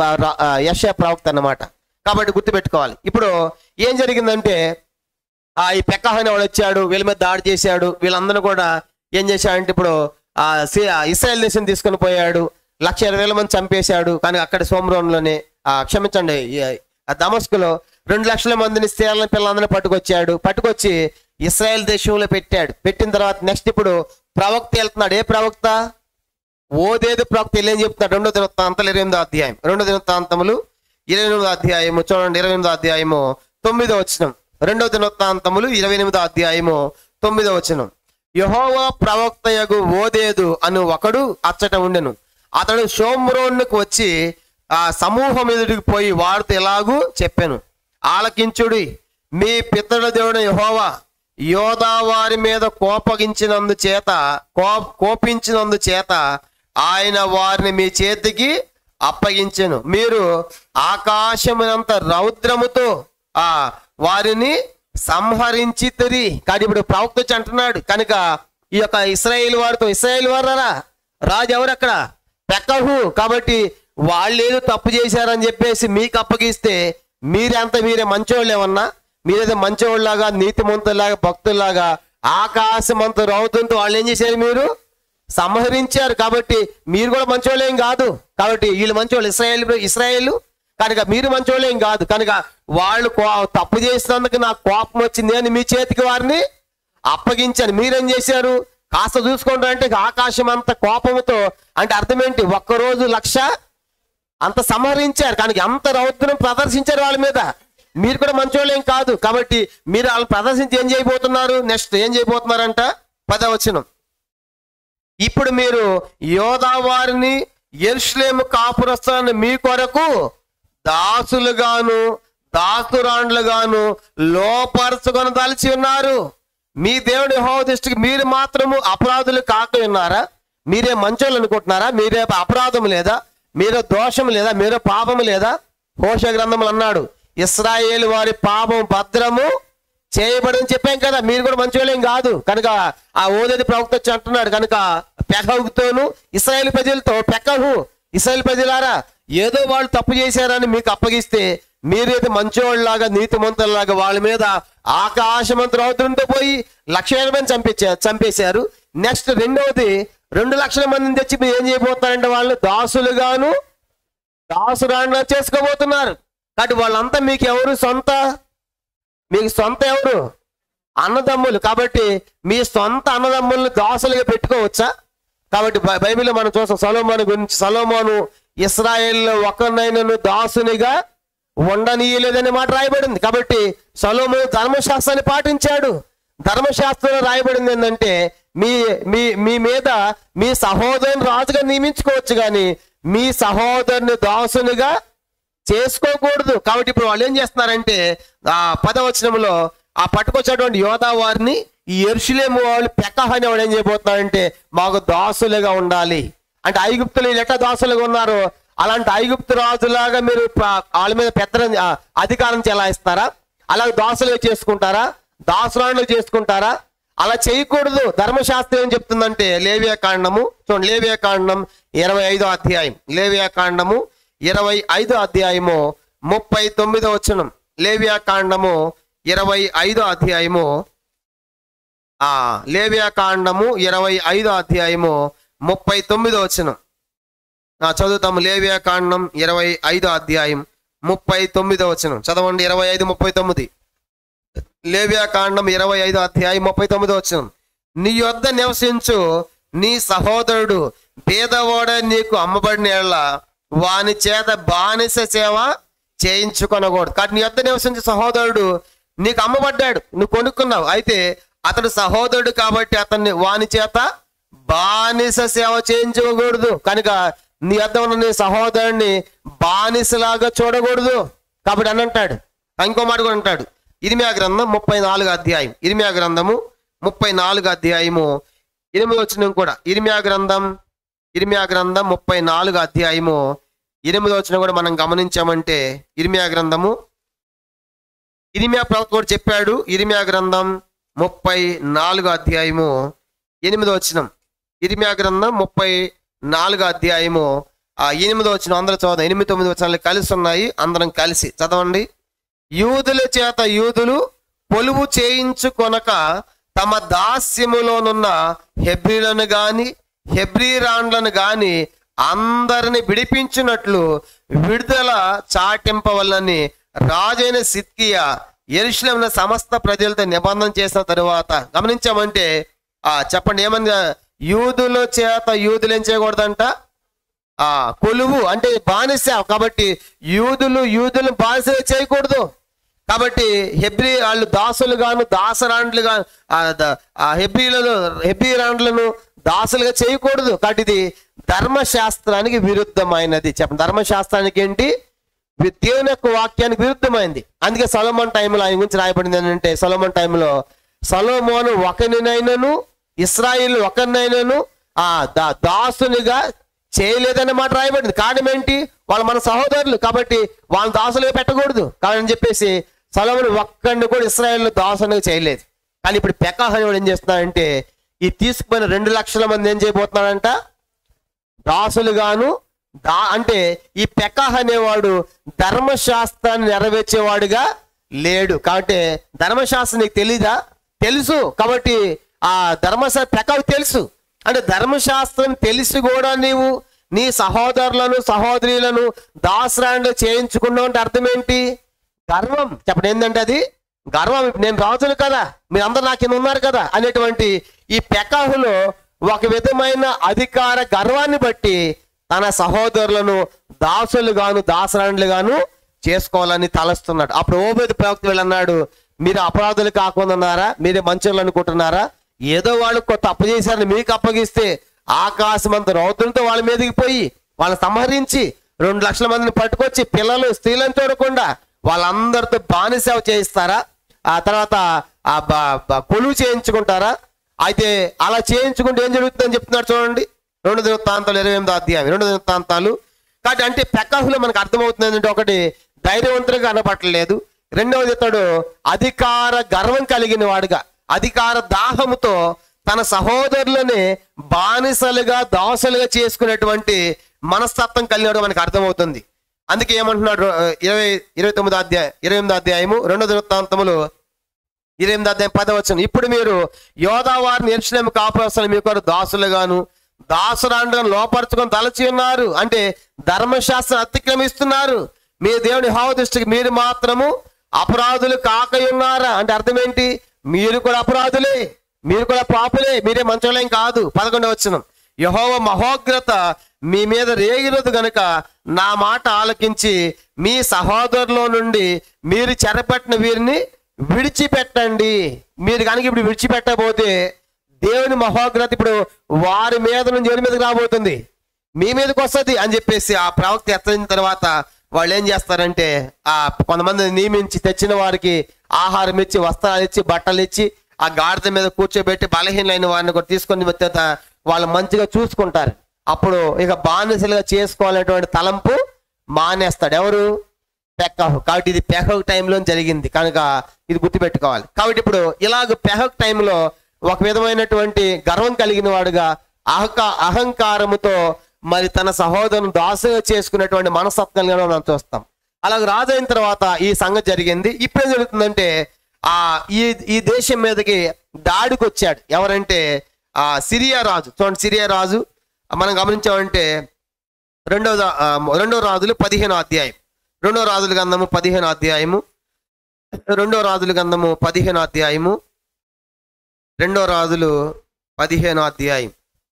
యశ ప్రవక్త అన్నమాట కాబట్టి గుర్తుపెట్టుకోవాలి ఇప్పుడు ఏం జరిగిందంటే ఆ ఈ పెక్కహ అనేవాడు వచ్చాడు వీళ్ళ మీద దాడి చేశాడు వీళ్ళందరూ కూడా ఏం చేశాడంటే ఇప్పుడు ఆ సి- ఆ ఇస్రాయల్ దేశం తీసుకొని పోయాడు లక్ష ఇరవై వేల మంది చంపేశాడు కానీ అక్కడ సోమరంలోనే ఆ, క్షమించండి ఈ- ఆ దమస్కులో రెండు లక్షల మందిని స్త్రీలను పిల్లలందరినీ పట్టుకొచ్చాడు పట్టుకొచ్చి ఇస్రాయెల్ దేశంలో పెట్టాడు పెట్టిన తర్వాత నెక్స్ట్ ఇప్పుడు ప్రవక్త వెళ్తున్నాడు ఏ ప్రవక్త ఓదేది ప్రవక్త ఏం చెప్తున్నాడు రెండో దినవృత్తాంతాలు ఇరవై ఎనిమిదో అధ్యాయం రెండో దినవృత్తాంతములు ఇరవై ఎనిమిదో అధ్యాయము చూడండి ఇరవై ఎనిమిదో అధ్యాయము తొమ్మిదో వచనం రెండో దినవృత్తాంతములు ఇరవై ఎనిమిదో అధ్యాయము తొమ్మిదో వచనం యహోవా ప్రవక్తయగు ఓదేదు అను ఒకడు అచ్చట ఉండెను అతడు షోమ్రోన్నుకు వచ్చి ఆ సమూహం ఎదుటికి పోయి వారితో ఎలాగూ చెప్పాను ఆలకించుడి మీ పితరుల దేవుడు యహోవా యోధా వారి మీద కోపగించినందు చేత కో కోపించినందు చేత ఆయన వారిని మీ చేతికి అప్పగించెను మీరు ఆకాశమునంత రౌద్రముతో ఆ వారిని సంహరించి తిరి కానీ ఇప్పుడు ప్రవక్త వచ్చి అంటున్నాడు కనుక ఈ యొక్క ఇస్రాయేల్ వారితో ఇస్రాయేల్ వారా రాజు ఎవరు అక్కడ పెక్కహు కాబట్టి వాళ్ళు ఏదో తప్పు చేశారని చెప్పేసి మీకు అప్పగిస్తే మీరంత మీరే మంచోళ్ళు ఏమన్నా మీరేదో మంచోళ్ళలాగా నీతిమంతుల్లాగా భక్తుల్లాగా ఆకాశమంత రౌతుంటూ వాళ్ళు ఏం చేశారు మీరు సంహరించారు కాబట్టి మీరు కూడా మంచోళ్ళేం కాదు కాబట్టి వీళ్ళు మంచోళ్ళు ఇస్రాయేల్ ఇస్రాయేల్ కనుక మీరు మంచోళ్ళేం కాదు కనుక వాళ్ళు కో- తప్పు చేసినందుకు నాకు కోపం వచ్చింది అని మీ చేతికి వారిని అప్పగించాను మీరేం చేశారు కాస్త చూసుకుంటారు అంటే ఆకాశం అంత కోపంతో అంటే అర్థం ఏంటి ఒక్కరోజు లక్ష అంత సంహరించారు కానీ అంత రౌద్రం ప్రదర్శించారు వాళ్ళ మీద మీరు కూడా మంచోళ్ళేం కాదు కాబట్టి మీరు వాళ్ళని ప్రదర్శించి ఏం చేయబోతున్నారు నెక్స్ట్ ఏం చేయబోతున్నారంట పదవచనం ఇప్పుడు మీరు యోధా వారిని ఎరుషులేము కాపురస్తాన్ని మీ కొరకు దాసులుగాను దాసురాండ్లుగాను లోపరచుకొని దలిచి ఉన్నారు మీ దేవుడి హో దృష్టికి మీరు మాత్రము అపరాధులు కాక ఉన్నారా మీరే మంచోళ్ళు అనుకుంటున్నారా మీరే అపరాధం లేదా మీరే దోషం లేదా మీరే పాపం లేదా హోష గ్రంథములు అన్నాడు ఇస్రాయేల్ వారి పాపం భద్రము చేయబడని చెప్పాం కదా మీరు కూడా మంచివాళ్ళేం కాదు కనుక ఆ ఓదేది ప్రవక్త వచ్చి అంటున్నాడు కనుక పెకహుతోను ఇస్రాయేల్ ప్రజలతో పెకహు ఇస్రాయేల్ ప్రజలారా ఏదో వాళ్ళు తప్పు చేశారని మీకు అప్పగిస్తే మీరేదో మంచివాళ్ళలాగా నీతిమంతుల్లాగా వాళ్ళ మీద ఆకాశమంత రౌద్రంతో పోయి లక్ష వేల మంది చంపించారు చంపేశారు నెక్స్ట్ రెండవది రెండు లక్షల మందిని తెచ్చి మీరు ఏం చేయబోతారంటే వాళ్ళు దాసులుగాను దాసురాండ్లా చేసుకోబోతున్నారు కాబట్టి వాళ్ళంతా మీకు ఎవరు సొంత మీకు సొంత ఎవరు అన్నదమ్ములు కాబట్టి మీ సొంత అన్నదమ్ముల్ని దాసులుగా పెట్టుకోవచ్చా కాబట్టి బై- బైబిల్లో మనం చూస్తాం సలోమోను గురించి సలోమోను ఇస్రాయేల్లో ఒకరినైనను దాసునిగా ఉండనీయలేదనే మాట రాయబడింది కాబట్టి సలోమోను ధర్మశాస్త్రాన్ని పాటించాడు ధర్మశాస్త్రంలో రాయబడింది ఏంటంటే మీ మీ మీ మీద మీ సహోదరుని రాజుగా నియమించుకోవచ్చు కానీ మీ సహోదరుని దాసునిగా చేసుకోకూడదు కాబట్టి ఇప్పుడు వాళ్ళు ఏం చేస్తున్నారంటే ఆ పదవచనంలో ఆ పట్టుకొచ్చేటువంటి యోధా వారిని ఈ ఎరుషులేము వాళ్ళు పెక్కహ అనేవాడు ఏం చేయబోతున్నారంటే మాకు దాసులుగా ఉండాలి అంటే ఐగుప్తులు వీళ్ళు ఎట్లా దాసులుగా ఉన్నారు అలాంటి ఐగుప్తు రాజులాగా మీరు ప- వాళ్ళ మీద పెద్ద అధికారం చెలాయిస్తారా అలాగే దాసులుగా చేసుకుంటారా దాసురాణులు చేసుకుంటారా అలా చేయకూడదు ధర్మశాస్త్రం ఏం చెప్తుందంటే లేవియా కాండము చూడండి లేవియా కాండం ఇరవై ఐదో అధ్యాయం లేవియా కాండము ఇరవై ఐదో అధ్యాయము ముప్పై తొమ్మిదో వచనం లేవియా కాండము ఇరవై ఐదో అధ్యాయము ఆ లేవియా కాండము ఇరవై ఐదో అధ్యాయము ముప్పై తొమ్మిదో వచనం ఆ, చదువుతాము లేవియా కాండం ఇరవై ఐదో అధ్యాయం ముప్పై తొమ్మిదో వచనం చదవండి ఇరవై ఐదు ముప్పై తొమ్మిది లేవియా కాండం ఇరవై ఐదో అధ్యాయం ముప్పై తొమ్మిదో వచనం నీ యొద్ద నివసించు నీ సహోదరుడు పేదవాడ నీకు అమ్మబడిన ఎడల వాని చేత బానిస సేవ చేయించుకొనకూడదు కాబట్టి నీ యొద్ద నివసించే సహోదరుడు నీకు అమ్మబడ్డాడు నువ్వు కొనుక్కున్నావు అయితే అతడు సహోదరుడు కాబట్టి అతన్ని వాని చేత బానిస సేవ చేయించకూడదు కనుక నీ వద్ద ఉన్న నీ సహోదరుని బానిసలాగా చూడకూడదు కాబట్టి అని అంటాడు ఇంకో మాట కూడా అంటాడు ఇరిమియా గ్రంథం ముప్పై నాలుగు అధ్యాయం ఇరిమియా గ్రంథము ముప్పై నాలుగు అధ్యాయము ఎనిమిది వచ్చిన కూడా ఇరిమియా గ్రంథం ఇరిమియా గ్రంథం ముప్పై నాలుగు అధ్యాయము ఎనిమిది వచ్చిన కూడా మనం గమనించామంటే ఇరిమియా గ్రంథము ఇరిమియా ప్రవక్త కూడా చెప్పాడు ఇరిమియా గ్రంథం ముప్పై నాలుగు అధ్యాయము ఎనిమిది వచ్చినం ఇరిమియా గ్రంథం ముప్పై నాలుగు అధ్యాయము ఆ ఎనిమిది వచ్చిన అందరూ చదువు ఎనిమిది తొమ్మిది వచనాలు కలిసి ఉన్నాయి అందరం కలిసి చదవండి యూదుల చేత యూదులు పొలువు చేయించుకొనక తమ దాస్యములోనున్న హెబ్రిలను గాని హెబ్రీరాండ్లను గాని అందరిని విడిపించినట్లు విడుదల చాటింపవల్లని రాజైన సిద్కియా ఎరుషులేమున సమస్త ప్రజలతో నిబంధన చేసిన తరువాత గమనించామంటే ఆ చెప్పండి ఏమని యూదుల చేత యూదులు ఏం చేయకూడదంట ఆ కొలువు అంటే బానిస కాబట్టి యూదులు యూదులు బానిస చేయకూడదు కాబట్టి హెబ్రి వాళ్ళు దాసులు గాను దాసరాండ్లు గాను ఆ ద- ఆ హెబ్రిలను హెబ్రిరాండ్లను దాసులుగా చేయకూడదు కాబట్టి ఇది ధర్మశాస్త్రానికి విరుద్ధమైనది చెప్పండి ధర్మశాస్త్రానికి ఏంటి వి- దేవుని యొక్క వాక్యానికి విరుద్ధమైంది అందుకే సొలమన్ టైంలో ఆయన గురించి రాయబడింది ఏంటంటే సొలమన్ టైంలో సొలమోను ఒకరినైనను ఇస్రాయిల్ ఒకరినైనను ఆ దా- దాసునిగా చేయలేదన్న మాట రాయబడింది కారణం ఏంటి వాళ్ళు మన సహోదరులు కాబట్టి వాళ్ళని దాసులుగా పెట్టకూడదు కాదని చెప్పేసి సొలమన్ ఒక్కడిని కూడా ఇస్రాయిల్ దాసునిగా చేయలేదు కానీ ఇప్పుడు పెకాహ్ అనేవాడు ఏం చేస్తున్నాడంటే ఈ తీసుకుపోయిన రెండు లక్షల మంది ఏం చేయబోతున్నాడంట దాసులుగాను దా అంటే ఈ పెకాహ్ అనేవాడు ధర్మశాస్త్రాన్ని నెరవేర్చేవాడుగా లేడు కాబట్టి ధర్మశాస్త్రం నీకు తెలీదా తెలుసు కాబట్టి ఆ ధర్మశాస్త్ర పెకాహ్ తెలుసు అంటే ధర్మశాస్త్రం తెలిసి కూడా నీవు నీ సహోదరులను సహోదరులను దాసరాండ్లు చేయించుకున్నావు అంటే అర్థం ఏంటి గర్వం చెప్పండి ఏంటంటే అది గర్వం నేను రాజులు కదా మీరందరూ నా కింద ఉన్నారు కదా అనేటువంటి ఈ పెకాహులో ఒక విధమైన అధికార గర్వాన్ని బట్టి తన సహోదరులను దాసులు గాను దాసరాండ్లు గాను చేసుకోవాలని తలస్తున్నాడు అప్పుడు ఓబేది ప్రవక్త వీళ్ళు అన్నాడు మీరు అపరాధులు కాకుండా ఉన్నారా మీరే మంచోళ్ళు అనుకుంటున్నారా ఏదో వాళ్ళు కొత్త అప్పు చేశారని మీకు అప్పగిస్తే ఆకాశం అంత రౌద్రంతో వాళ్ళ మీదకి పోయి వాళ్ళని సంహరించి రెండు లక్షల మందిని పట్టుకొచ్చి పిల్లలు స్త్రీలను చూడకుండా వాళ్ళందరితో బానిసేవ చేయిస్తారా ఆ తర్వాత ఆ బ- బ- కొలువు చేయించుకుంటారా అయితే అలా చేయించుకుంటే ఏం జరుగుతుందని చెప్తున్నాడు చూడండి రెండు దినవృత్తాంతాలు ఇరవై ఎనిమిది అధ్యాయం రెండు దినవృత్తాంతాలు కాబట్టి అంటే పెక్కహులో మనకు అర్థమవుతుంది ఏంటంటే ఒకటి ధైర్యవంతుడిగా కనపట్టలేదు రెండవది ఇతడు అధికార గర్వం కలిగిన వాడుగా అధికార దాహముతో తన సహోదరులని బానిసలుగా దాసులుగా చేసుకునేటువంటి మనస్తత్వం కలిగినట్టు మనకు అర్థమవుతుంది అందుకే ఏమంటున్నాడు ఆ, ఇరవై ఇరవై తొమ్మిది అధ్యాయం ఇరవై ఎనిమిది అధ్యాయము రెండో దినవృత్తాంతములు ఇరవై ఎనిమిది అధ్యాయం పదవచనం ఇప్పుడు మీరు యోధా వారిని ఎరుసలేము కాపురస్తులు మీ కొరకు దాసులుగాను దాసురాండ్రులను లోపరుచుకొని తలచి ఉన్నారు అంటే ధర్మశాస్త్రం అతిక్రమిస్తున్నారు మీ దేవుని హావ దృష్టికి మీరు మాత్రము అపరాధులు కాక ఉన్నారా అంటే అర్థం ఏంటి మీరు కూడా అపరాధులే మీరు కూడా పాపులే మీరే మంచోళం కాదు పదకొండవ వచనం యహోవ మహోగ్రత మీ మీద రేగినది గనుక నా మాట ఆలకించి మీ సహోదరులో నుండి మీరు చెరపట్టిన వీరిని విడిచిపెట్టండి మీరు కనుక ఇప్పుడు విడిచిపెట్టకపోతే దేవుని మహోగ్రత ఇప్పుడు వారి మీద నుంచి ఎవరి మీదకి రాబోతుంది మీ మీదకి వస్తుంది అని చెప్పేసి ఆ ప్రవక్త ఎత్తడిన తర్వాత వాళ్ళు ఏం చేస్తారంటే ఆ కొంతమందిని నియమించి తెచ్చిన వారికి ఆహారం ఇచ్చి వస్త్రాలు ఇచ్చి బట్టలు ఇచ్చి ఆ గాడిద మీద కూర్చోబెట్టి బలహీనమైన వారిని కూడా తీసుకొని వచ్చేత వాళ్ళు మంచిగా చూసుకుంటారు అప్పుడు ఇక బానిసలుగా చేసుకోవాలనేటువంటి తలంపు మానేస్తాడు ఎవరు పెక్కహు కాబట్టి ఇది పెహక్ టైంలో జరిగింది కనుక ఇది గుర్తుపెట్టుకోవాలి కాబట్టి ఇప్పుడు ఇలాగ పెహక్ టైంలో ఒక విధమైనటువంటి గర్వం కలిగిన వాడుగా అహక అహంకారముతో మరి తన సహోదరుని దాసుగా చేసుకునేటువంటి మనస్తత్వం కలిగిన వాడిని మనం చూస్తాం అలాగ రాజు అయిన తర్వాత ఈ సంగతి జరిగింది ఇప్పుడు ఏం జరుగుతుందంటే ఆ ఈ ఈ దేశం మీదకి దాడికి వచ్చాడు ఎవరంటే ఆ సిరియా రాజు చూడండి సిరియా రాజు మనం గమనించామంటే రెండవ దా- ఆ, రెండవ రాజులు పదిహేను అధ్యాయం రెండవ రాజుల గంధము పదిహేను అధ్యాయము రెండవ రాజుల గంధము పదిహేను అధ్యాయము రెండవ రాజులు పదిహేను అధ్యాయం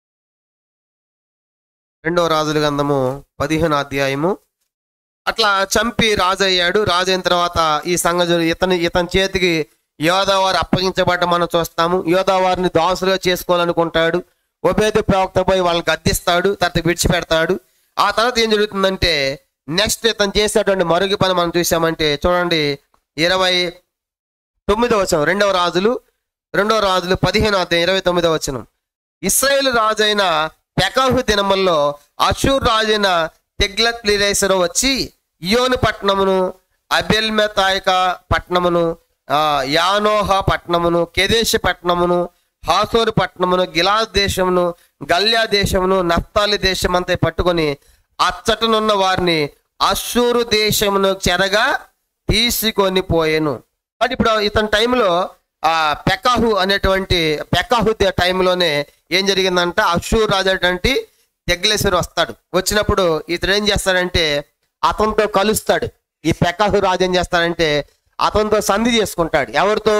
రెండవ రాజుల గంధము పదిహేను అధ్యాయము అట్లా చంపి రాజు అయ్యాడు రాజు అయిన తర్వాత ఈ సంగతి ఇతని ఇతని చేతికి యోధావారు అప్పగించబడ్డ మనం చూస్తాము యోధావారిని దాసులుగా చేసుకోవాలనుకుంటాడు ఉభేద ప్రవక్త పోయి వాళ్ళని గద్దిస్తాడు తర్వాత విడిచిపెడతాడు ఆ తర్వాత ఏం జరుగుతుందంటే నెక్స్ట్ ఇతను చేసేటువంటి మరుగు పని మనం చూసామంటే చూడండి ఇరవై తొమ్మిదవ వచనం రెండవ రాజులు రెండవ రాజులు పదిహేను అధ్యాయం ఇరవై తొమ్మిదవ వచనం ఇస్రాయేల్ రాజైన పెకాహు దినముల్లో అషూర్ రాజైన తెగ్లత్ పిలేసరు వచ్చి ఇయోను పట్టణమును అబెల్మెతాయక పట్టణమును ఆ, యానోహ పట్టణమును కెదేశ పట్టణమును హాసోరు పట్టణమును గిలాద్ దేశమును గల్యా దేశమును నఫ్తాలి దేశమంతా పట్టుకొని అచ్చటనున్న వారిని అశ్షూరు దేశమును చెరగా తీసుకొని పోయెను అంటే ఇప్పుడు ఇతని టైంలో ఆ పెకాహు అనేటువంటి పెకాహు దే- టైంలోనే ఏం జరిగిందంట అషూర్ రాజు అనేటువంటి తెగ్లేశ్వరు వస్తాడు వచ్చినప్పుడు ఇతడు ఏం చేస్తాడంటే అతనితో కలుస్తాడు ఈ పెకాహు రాజు ఏం చేస్తాడంటే అతనితో సంధి చేసుకుంటాడు ఎవరితో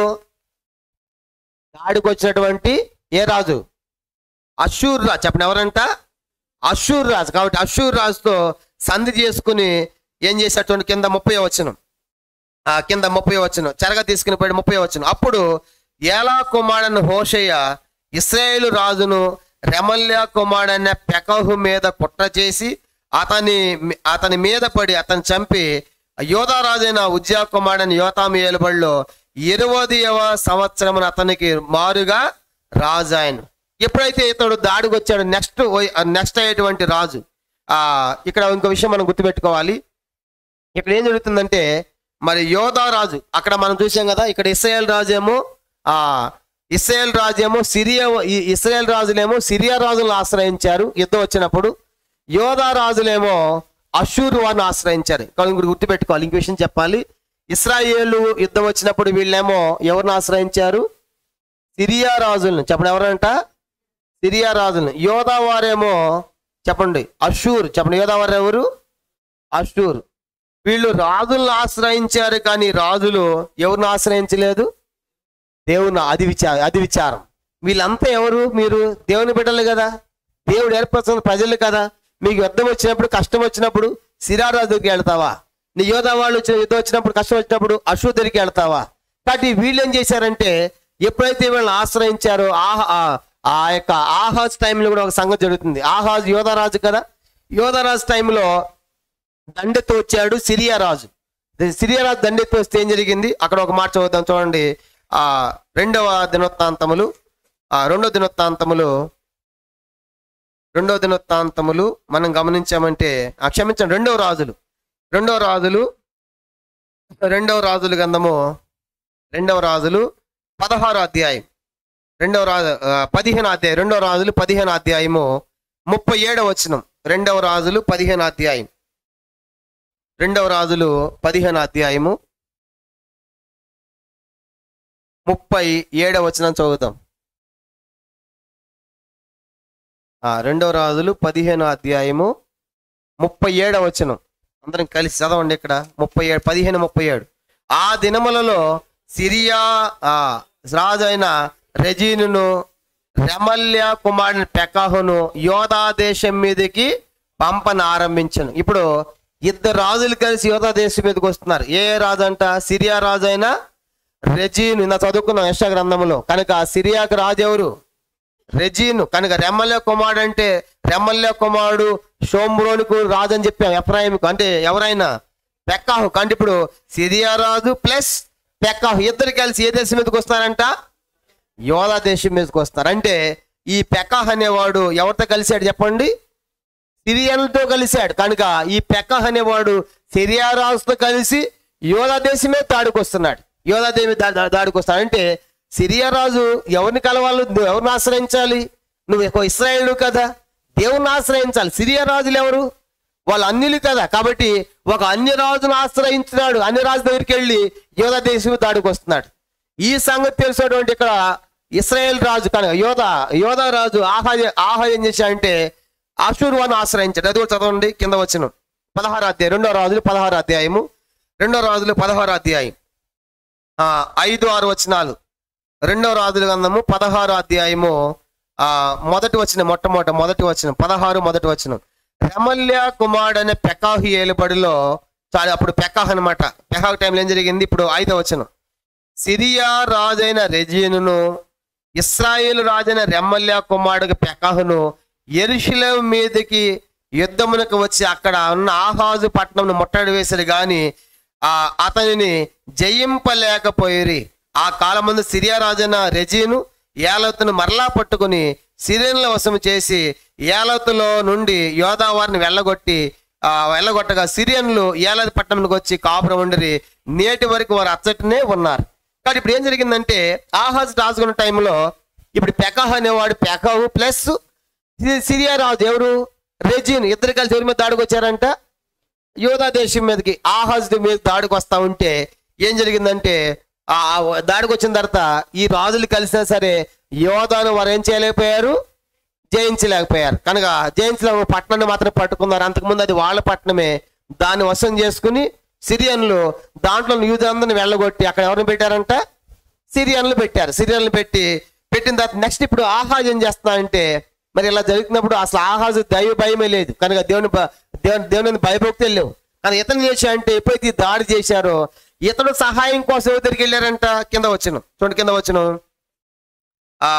దాడికి వచ్చినటువంటి ఏ రాజు అశూర్ రాజు చెప్పండి ఎవరంట అశూర్ రాజు కాబట్టి అశూర్ రాజుతో సంధి చేసుకుని ఏం చేసేటువంటి కింద ముప్పై వచనం ఆ కింద ముప్పై వచనం చెరగ తీసుకుని పోయి ముప్పై వచనం అప్పుడు ఏలా కుమారుని హోషయ్య ఇస్రాయేలు రాజును రెమల్యా కుమారుడైన పెకహు మీద కుట్ర చేసి అతని అతని మీద పడి అతన్ని చంపి యోధారాజైన ఉజ్జా కుమారుడైన యోతాము ఏలుబడిలో ఇరవదవ సంవత్సరమున అతనికి మారుగా రాజు ఆయన ఎప్పుడైతే ఇతడు దాడికి వచ్చాడు నెక్స్ట్ నెక్స్ట్ అయ్యేటువంటి రాజు ఆ ఇక్కడ ఇంకో విషయం మనం గుర్తుపెట్టుకోవాలి ఇక్కడ ఏం జరుగుతుందంటే మరి యోధా రాజు అక్కడ మనం చూసాం కదా ఇక్కడ ఇస్రాయేల్ రాజు ఏమో ఆ ఇస్రాయేల్ రాజు ఏమో సిరియా ఈ ఇస్రాయేల్ రాజులేమో సిరియా రాజులను ఆశ్రయించారు యుద్ధం వచ్చినప్పుడు యోధా రాజులేమో అషూర్ వారిని ఆశ్రయించారు కానీ ఇంకోటి గుర్తుపెట్టుకోవాలి ఇంక విషయం చెప్పాలి ఇస్రాయేలు యుద్ధం వచ్చినప్పుడు వీళ్ళేమో ఎవరిని ఆశ్రయించారు సిరియా రాజులను చెప్పండి ఎవరంట సిరియా రాజులను యోధా వారేమో చెప్పండి అషూర్ చెప్పండి యోధా వారు ఎవరు అషూర్ వీళ్ళు రాజులను ఆశ్రయించారు కానీ రాజులు ఎవరిని ఆశ్రయించలేదు దేవుని అది విచారం అది విచారం వీళ్ళంతా ఎవరు మీరు దేవుని బిడ్డలు కదా దేవుడు ఏర్పరుస్తున్న ప్రజలు కదా మీకు యుద్ధం వచ్చినప్పుడు కష్టం వచ్చినప్పుడు సిరారాజు దగ్గరికి వెళ్తావా నీ యోధా వాళ్ళు వచ్చిన యుద్ధం వచ్చినప్పుడు కష్టం వచ్చినప్పుడు అశు దగ్గరికి వెళ్తావా కాబట్టి వీళ్ళు ఏం చేశారంటే ఎప్పుడైతే వీళ్ళని ఆశ్రయించారో ఆహా ఆ- ఆ యొక్క ఆహాజ్ టైంలో కూడా ఒక సంగతి జరుగుతుంది ఆహాజ్ యోధరాజు కదా యోధరాజు టైంలో దండెత్తు వచ్చాడు సిరియా రాజు సిరియా రాజు దండెత్తు వస్తే ఏం జరిగింది అక్కడ ఒక మాట చదువుతాం చూడండి ఆ రెండవ దినోత్తాంతములు ఆ రెండవ దినోత్తాంతములు రెండవ దినోత్తాంతములు మనం గమనించామంటే ఆ క్షమించండి రెండవ రాజులు రెండవ రాజులు రెండవ రాజులు గంధము రెండవ రాజులు పదహారు అధ్యాయం రెండవ రాజు ఆ, పదిహేను అధ్యాయం రెండవ రాజులు పదిహేను అధ్యాయము ముప్పై ఏడవ వచనం రెండవ రాజులు పదిహేను అధ్యాయం రెండవ రాజులు పదిహేను అధ్యాయము ముప్పై ఏడవ వచనం చదువుతాం ఆ, రెండవ రాజులు పదిహేను అధ్యాయము ముప్పై ఏడవ వచనం అందరం కలిసి చదవండి ఇక్కడ ముప్పై ఏడు పదిహేను ముప్పై ఏడు ఆ దినములలో సిరియా ఆ, రాజు అయిన రెజీనును రెమల్య కుమారుని పెకాహును యోధా దేశం మీదకి పంపన ఆరంభించను ఇప్పుడు ఇద్దరు రాజులు కలిసి యోధా దేశం మీదకి వస్తున్నారు ఏ రాజు అంట సిరియా రాజు అయినా రెజీను ఇంత చదువుకున్నాం యశ గ్రంథంలో కనుక ఆ సిరియాకు రాజు ఎవరు రెజీను కనుక రెమ్మల్య కుమారుడు అంటే రెమ్మల్య కుమారుడు షోమ్రోనుకు రాజు అని చెప్పాం ఎఫ్రాయిముకు అంటే ఎవరైనా పెక్కాహు అంటే ఇప్పుడు సిరియా రాజు ప్లస్ పెక్కాహు ఇద్దరు కలిసి ఏ దేశం మీదకి వస్తారంట యోధా దేశం మీదకి వస్తారు అంటే ఈ పెక్కాహ్ అనేవాడు ఎవరితో కలిశాడు చెప్పండి సిరియన్లతో కలిశాడు కనుక ఈ పెక్కహ్ అనేవాడు సిరియా రాజుతో కలిసి యోధా దేశమే దాడికి వస్తున్నాడు యోధా దేవి దా- దా- దాడికి వస్తాడు అంటే సిరియా రాజు ఎవరిని కలవాలి నువ్వు ఎవరిని ఆశ్రయించాలి నువ్వు ఒక ఇస్రాయేలు కదా దేవుని ఆశ్రయించాలి సిరియా రాజులు ఎవరు వాళ్ళు అన్యులు కదా కాబట్టి ఒక అన్య రాజును ఆశ్రయించినాడు అన్య రాజు దగ్గరికి వెళ్ళి యోధా దేశం దాడికి వస్తున్నాడు ఈ సంగతి తెలిసినటువంటి ఇక్కడ ఇస్రాయేల్ రాజు కనుక యోధ యోధా రాజు ఆహా ఆహా ఏం చేశాడంటే అశూర్వాను ఆశ్రయించాడు అది కూడా చదవండి కింద వచ్చిన పదహారు అధ్యాయం రెండో రాజులు పదహారు అధ్యాయము రెండో రాజులు పదహారు అధ్యాయం ఆ, ఐదు ఆరు వచనాలు రెండో రాజుల గ్రంథము పదహారు అధ్యాయము ఆ మొదటి వచ్చిన మొట్టమొదటి మొదటి వచ్చిన పదహారు మొదటి వచ్చిన రెమల్య కుమారుడు అనే పెకాహి ఏలుబడిలో చాలా అప్పుడు పెకాహ్ అనమాట పెకాహ్ టైంలో ఏం జరిగింది ఇప్పుడు ఐదో వచనం సిరియా రాజైన రెజీనును ఇస్రాయేల్ రాజైన రెమ్మల్య కుమారుడు పెకాహును ఎరుషులేం మీదకి యుద్ధమునకు వచ్చి అక్కడ ఉన్న ఆహాజు పట్టణంను ముట్టడి వేశాడు గాని ఆ అతనిని జయింపలేకపోయిరి ఆ కాలమందు సిరియా రాజైన రెజీను ఏలతును మరలా పట్టుకుని సిరియన్ల వశము చేసి ఏలతులో నుండి యోధా వారిని వెళ్ళగొట్టి ఆ వెళ్ళగొట్టగా సిరియన్లు ఏలది పట్టణంకి వచ్చి కాపురం ఉండిరి నేటి వరకు వారు అచ్చటనే ఉన్నారు కాబట్టి ఇప్పుడు ఏం జరిగిందంటే ఆహాజ్ రాజుకున్న టైంలో ఇప్పుడు పెకాహ్ అనేవాడు పెకాహు ప్లస్ సి- సిరియా రాజు ఎవరు రెజీన్ ఇద్దరు కలిసి ఎవరి మీద దాడికి వచ్చారంట యోధా దేశం మీదకి ఆహాజ్ మీద దాడికి వస్తా ఉంటే ఏం జరిగిందంటే ఆ ఆ దాడికి వచ్చిన తర్వాత ఈ రాజులు కలిసినా సరే యోధాను వారు ఏం చేయలేకపోయారు జయించలేకపోయారు కనుక జయించలే పట్టణాన్ని మాత్రం పట్టుకున్నారు అంతకుముందు అది వాళ్ళ పట్టణమే దాన్ని వశం చేసుకుని సిరియన్లు దాంట్లో యూదులందరిని వెళ్ళగొట్టి అక్కడ ఎవరిని పెట్టారంట సిరియన్లు పెట్టారు సిరియన్లు పెట్టి పెట్టిన తర్వాత నెక్స్ట్ ఇప్పుడు ఆహాజ్ ఏం చేస్తున్నారంటే మరి ఇలా జరుగుతున్నప్పుడు అసలు ఆహాజు దైవ భయమే లేదు కనుక దేవుని భ- దేవుని దేవుని భయభక్తులు లేవు కానీ ఇతను చేశారంటే ఎప్పుడైతే ఈ దాడి చేశారో ఇతడు సహాయం కోసం ఎవరి దగ్గరికి వెళ్ళారంట కింద వచ్చిన చూడండి కింద వచ్చిన ఆ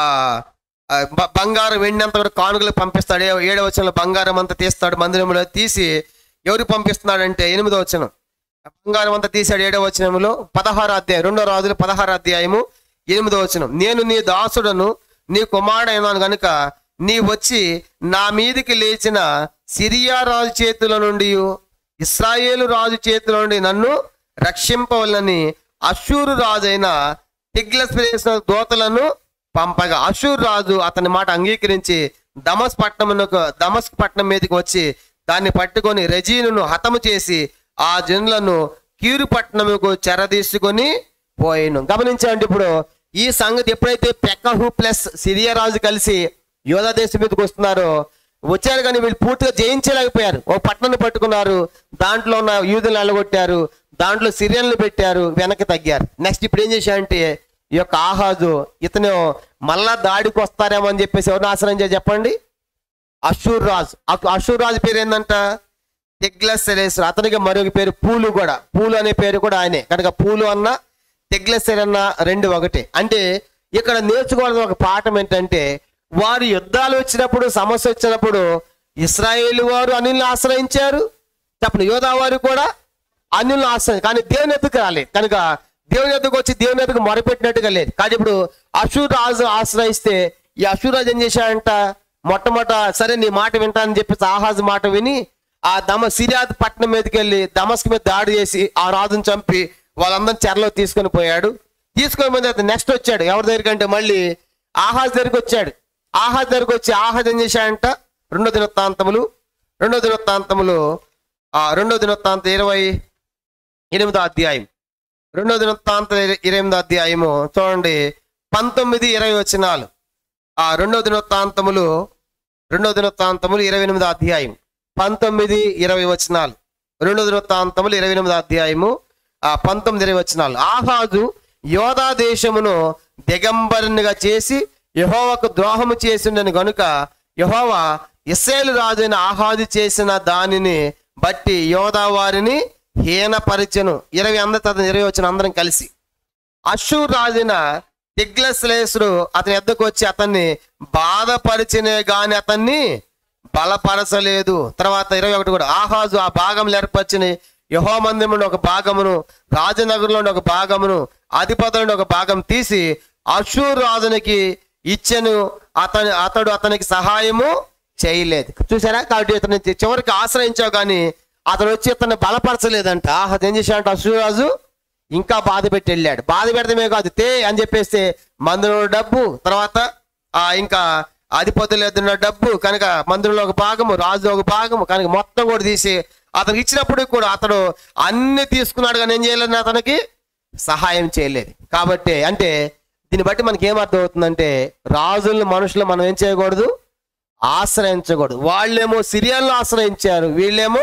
ఆ, బ- బంగారం వెండి వరకు కానుకలు పంపిస్తాడు ఏ- ఏడవ వచనంలో బంగారం అంతా తీస్తాడు మందిరంలో తీసి ఎవరికి పంపిస్తున్నాడంటే ఎనిమిదో వచనం బంగారం అంతా తీశాడు ఏడవ వచనంలో పదహారు అధ్యాయం రెండో రాజులు పదహారు అధ్యాయము ఎనిమిదో వచనం నేను నీ దాసుడను నీ కుమారుడైనాను గనుక నీ వచ్చి నా మీదికి లేచిన సిరియా రాజు చేతుల నుండి ఇస్రాయేలు రాజు చేతుల నుండి నన్ను రక్షింపవలని అశూరు రాజైన తిగ్లస్ వేసిన దోతలను పంపగా అశూర్ రాజు అతని మాట అంగీకరించి దమస్ పట్టణమునకు దమస్క్ పట్టణం మీదకి వచ్చి దాన్ని పట్టుకొని రెజీనును హతము చేసి ఆ జనులను కీరు పట్టణముకు చెరదీసుకొని పోయిను గమనించండి ఇప్పుడు ఈ సంగతి ఎప్పుడైతే పెక్కహు ప్లస్ సిరియా రాజు కలిసి యోధా దేశం మీదకి వస్తున్నారో వచ్చారు కానీ వీళ్ళు పూర్తిగా జయించలేకపోయారు ఓ పట్టణాన్ని పట్టుకున్నారు దాంట్లో ఉన్న యూదులు వెళ్ళగొట్టారు దాంట్లో సిరియన్లు పెట్టారు వెనక్కి తగ్గారు నెక్స్ట్ ఇప్పుడు ఏం చేశారంటే ఈ యొక్క ఆహాజు ఇతను మళ్ళా దాడికి వస్తారేమో అని చెప్పేసి ఎవరిని ఆశ్రయం చేసి చెప్పండి అషూర్ రాజు ఆ- అషూర్ రాజు పేరు ఏంటంట తెగ్లెసెరేసు అతనికి మరొక పేరు పూలు కూడా పూలు అనే పేరు కూడా ఆయనే కనుక పూలు అన్న తెగ్లెసెర్ అన్న రెండు ఒకటే అంటే ఇక్కడ నేర్చుకోవాల్సిన ఒక పాఠం ఏంటంటే వారు యుద్ధాలు వచ్చినప్పుడు సమస్య వచ్చినప్పుడు ఇస్రాయేల్ వారు అనిల్ని ఆశ్రయించారు చెప్పండి యోధా వారు కూడా అన్యులను ఆశ్రయం కానీ దేవుని ఎత్తుకు రాలేదు కనుక దేవుని ఎత్తుకు వచ్చి దేవుని ఎత్తుకు మొరపెట్టినట్టుగా లేదు కానీ ఇప్పుడు అశూర్ రాజు ఆశ్రయిస్తే ఈ అశూర్ రాజు ఏం చేశాడంట మొట్టమొదట సరే నీ మాట వింటానని చెప్పేసి ఆహాజు మాట విని ఆ దమ సిరియాద్ పట్టణం మీదకి వెళ్ళి దమస్క్ మీద దాడి చేసి ఆ రాజుని చంపి వాళ్ళందరిని చెరలో తీసుకొని పోయాడు తీసుకొని పోయిన తర్వాత నెక్స్ట్ వచ్చాడు ఎవరి దగ్గరికి అంటే మళ్ళీ ఆహాజ్ దగ్గరికి వచ్చాడు ఆహాజ్ దగ్గరికి వచ్చి ఆహాజ్ ఏం చేశాడంట రెండో దినవృత్తాంతములు రెండో దినవృత్తాంతములు ఆ రెండో దినవృత్తాంత ఇరవై ఎనిమిదో అధ్యాయం రెండో దినవృత్తాంత ఇర- ఇరవై ఎనిమిదో అధ్యాయము చూడండి పంతొమ్మిది ఇరవై వచనాలు ఆ రెండో దినవృత్తాంతములు రెండో దినవృత్తాంతములు ఇరవై ఎనిమిదో అధ్యాయం పంతొమ్మిది ఇరవై వచనాలు రెండో దినవృత్తాంతములు ఇరవై ఎనిమిదో అధ్యాయము ఆ పంతొమ్మిది ఇరవై వచనాలు ఆహాజు యోధా దేశమును దిగంబరునిగా చేసి యహోవకు ద్రోహము చేసిండని గనుక యహోవా ఇస్రాయేలు రాజైన ఆహాజు చేసిన దానిని బట్టి యోధా వారిని హీనపరిచెను ఇరవై అందరు ఇరవై వచ్చిన అందరం కలిసి అశూర్ రాజున తిగ్లశ్లేసుడు అతని ఎద్దకు వచ్చి అతన్ని బాధపరిచినే గాని అతన్ని బలపరచలేదు తర్వాత ఇరవై ఒకటి కూడా ఆహాజు ఆ భాగంలో ఏర్పరిచిన యహో మందిరంలో ఒక భాగమును రాజనగరంలో ఒక భాగమును అధిపతులను ఒక భాగం తీసి అశూర్ రాజునికి ఇచ్చెను అతని అతడు అతనికి సహాయము చేయలేదు చూసారా కాబట్టి ఇతను చివరికి ఆశ్రయించావు కానీ అతను వచ్చి ఇతన్ని బలపరచలేదంట ఆహా ఏం చేశాడంట అశూరాజు ఇంకా బాధ పెట్టి వెళ్ళాడు బాధ పెడతామే కాదు తే అని చెప్పేస్తే మందులో డబ్బు తర్వాత ఆ ఇంకా అధిపతులు ఎదున్న డబ్బు కనుక మందిరంలో ఒక భాగము రాజు ఒక భాగము కనుక మొత్తం కూడా తీసి అతనికి ఇచ్చినప్పుడు కూడా అతడు అన్ని తీసుకున్నాడు కానీ ఏం చేయలేదు అతనికి సహాయం చేయలేదు కాబట్టి అంటే దీన్ని బట్టి మనకి ఏం అర్థం అవుతుందంటే రాజులను మనుషులు మనం ఏం చేయకూడదు ఆశ్రయించకూడదు వాళ్ళేమో సిరియాలను ఆశ్రయించారు వీళ్ళేమో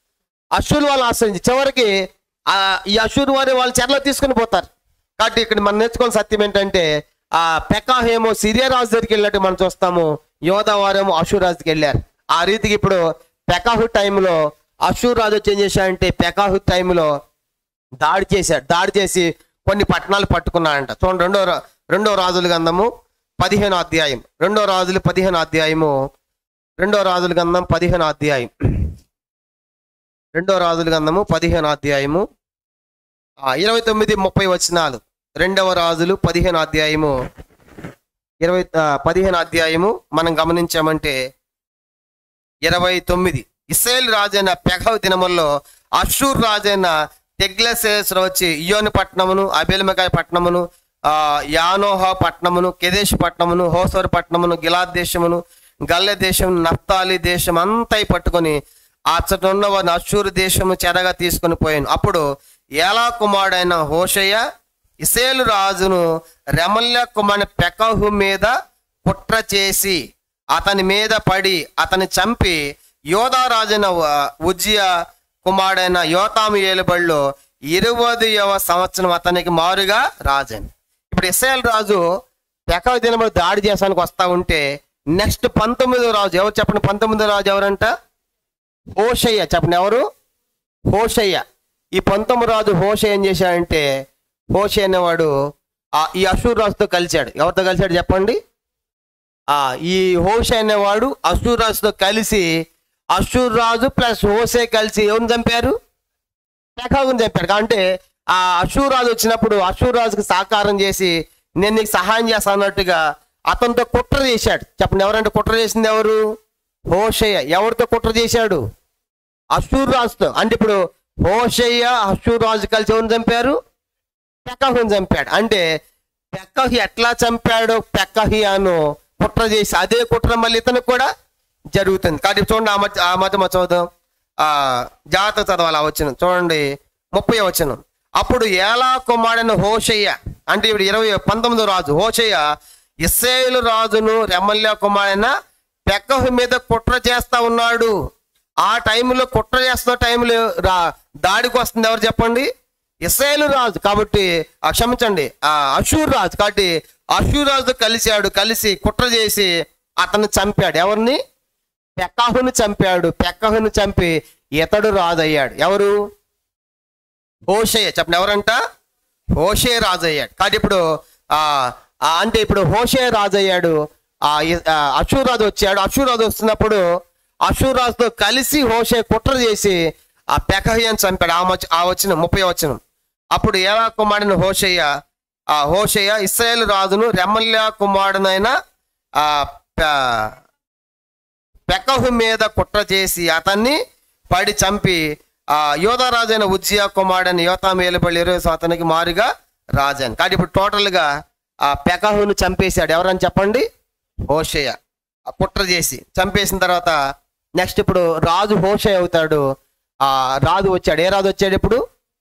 అశూర్ వాళ్ళు ఆశ్రయించి చివరికి ఆ ఈ అశూర్ వారి వాళ్ళు చెరలో తీసుకుని పోతారు కాబట్టి ఇక్కడ మనం నేర్చుకోవాల్సిన సత్యం ఏంటంటే ఆ పెకాహ్ ఏమో సిరియా రాజు దగ్గరికి వెళ్ళినట్టు మనం చూస్తాము యోధా వారేమో అశూర్ రాజుకి వెళ్ళారు ఆ రీతికి ఇప్పుడు పెకాహు టైంలో అశూర్ రాజు వచ్చి ఏం చేశాడంటే పెకాహు టైంలో దాడి చేశాడు దాడి చేసి కొన్ని పట్టణాలు పట్టుకున్నాడంట చూడండి రెండో రా- రెండో రాజుల గంధము పదిహేను అధ్యాయం రెండో రాజులు పదిహేను అధ్యాయము రెండో రాజుల గంధం పదిహేను అధ్యాయం రెండో రాజుల గంధము పదిహేను అధ్యాయము ఆ, ఇరవై తొమ్మిది ముప్పై వచనాలు రెండవ రాజులు పదిహేను అధ్యాయము ఇరవై ఆ, పదిహేను అధ్యాయము మనం గమనించామంటే ఇరవై తొమ్మిది ఇస్రాయేల్ రాజైన పెగవ్ దినముల్లో అషూర్ రాజైన తెగ్లశేశ్వర వచ్చి ఇయోని పట్టణమును అబేలమకాయ పట్టణమును ఆ యానోహ పట్టణమును కెదేశ్ పట్టణమును హోసర్ పట్టణమును గిలాద్ దేశమును గల్లె దేశం నఫ్తాలి దేశం అంతా పట్టుకొని అచ్చట ఉన్న వారిని అషూరు దేశము చెరగా తీసుకొని పోయాను అప్పుడు ఏలా కుమారుడైన హోషయ్య ఇసేలు రాజును రెమల్య కుమారుని పెకహు మీద కుట్ర చేసి అతని మీద పడి అతని చంపి యోధారాజైన ఉజ్జియ కుమారుడైన యోతాము ఏలుబడిలో ఇరవదవ సంవత్సరం అతనికి మారుగా రాజని ఇప్పుడు ఇస్రాయల్ రాజు పెకవ దినములు దాడి చేసానికి వస్తా ఉంటే నెక్స్ట్ పంతొమ్మిదో రాజు ఎవరు చెప్పండి పంతొమ్మిదో రాజు ఎవరంట హోషయ్య చెప్పండి ఎవరు హోషయ్య ఈ పంతొమ్మిది రాజు హోషయ్య ఏం చేశాడంటే హోషయ్య అనేవాడు ఆ ఈ అశూర్ రాజుతో కలిశాడు ఎవరితో కలిశాడు చెప్పండి ఆ ఈ హోషే అనేవాడు అశూర్ రాజుతో కలిసి అశూర్ రాజు ప్లస్ హోసే కలిసి ఎవరిని చంపారు పెకాగుని చంపాడు అంటే ఆ అశూర్ రాజు వచ్చినప్పుడు అశూర్ రాజుకి సహకారం చేసి నేను నీకు సహాయం చేస్తా అన్నట్టుగా అతనితో కుట్ర చేశాడు చెప్పండి ఎవరంటే కుట్ర చేసింది ఎవరు హోషయ్య ఎవరితో కుట్ర చేశాడు అశూర్ రాజుతో అంటే ఇప్పుడు హోషయ్య అశూర్ రాజు కలిసి ఎవరిని చంపారు పెక్కహుని చంపాడు అంటే పెక్కహి ఎట్లా చంపాడో పెక్కహియాను కుట్ర చేసి అదే కుట్ర మళ్ళీ ఇతనికి కూడా జరుగుతుంది కాబట్టి చూడండి ఆ మధ్య ఆ మధ్య మనం చదువుదాం ఆ జాగ్రత్త చదవాలి ఆ వచ్చిన చూడండి ముప్పై వచనం అప్పుడు ఏలా కుమారుడైన హోషయ్య అంటే ఇప్పుడు ఇరవై పంతొమ్మిదో రాజు హోషయ్య ఇస్రాయేలు రాజును రెమల్య కుమారుడైన పెక్కహు మీద కుట్ర చేస్తా ఉన్నాడు ఆ టైంలో కుట్ర చేస్తున్న టైంలో రా దాడికి వస్తుంది ఎవరు చెప్పండి ఇస్రాయేలు రాజు కాబట్టి ఆ, క్షమించండి ఆ అషూర్ రాజు కాబట్టి అషూర్ రాజు కలిశాడు కలిసి కుట్ర చేసి అతన్ని చంపాడు ఎవరిని పెక్కహుని చంపాడు పెక్కహుని చంపి ఇతడు రాజు అయ్యాడు ఎవరు హోషయ్య చెప్పండి ఎవరంట హోషే రాజు అయ్యాడు కాబట్టి ఇప్పుడు ఆ ఆ, అంటే ఇప్పుడు హోషే రాజు అయ్యాడు ఆ ఇ- ఆ, అషూర్ రాజు వచ్చాడు అషూర్ రాజు వస్తున్నప్పుడు అషూర్ రాజుతో కలిసి హోషే కుట్ర చేసి ఆ పెకహ్యని చంపాడు ఆ మచ్- ఆ వచ్చిన ముప్పై వచ్చిన అప్పుడు ఏలా కుమారుని హోషయ్య ఆ హోషయ్య ఇస్రాయేల్ రాజును రెమల్యా కుమారుడనైన ఆ పె- పెకహు మీద కుట్ర చేసి అతన్ని పడి చంపి ఆ యోధరాజైన ఉజ్జియా కుమారుడని యోతాం ఏలుబడి ఇరవై అతనికి మారుగా రాజాను కాబట్టి ఇప్పుడు టోటల్గా ఆ పెకహును చంపేశాడు ఎవరని చెప్పండి హోషయ్య ఆ కుట్ర చేసి చంపేసిన తర్వాత నెక్స్ట్ ఇప్పుడు రాజు హోషయ్య అవుతాడు ఆ రాజు వచ్చాడు ఏ రాజు వచ్చాడు ఇప్పుడు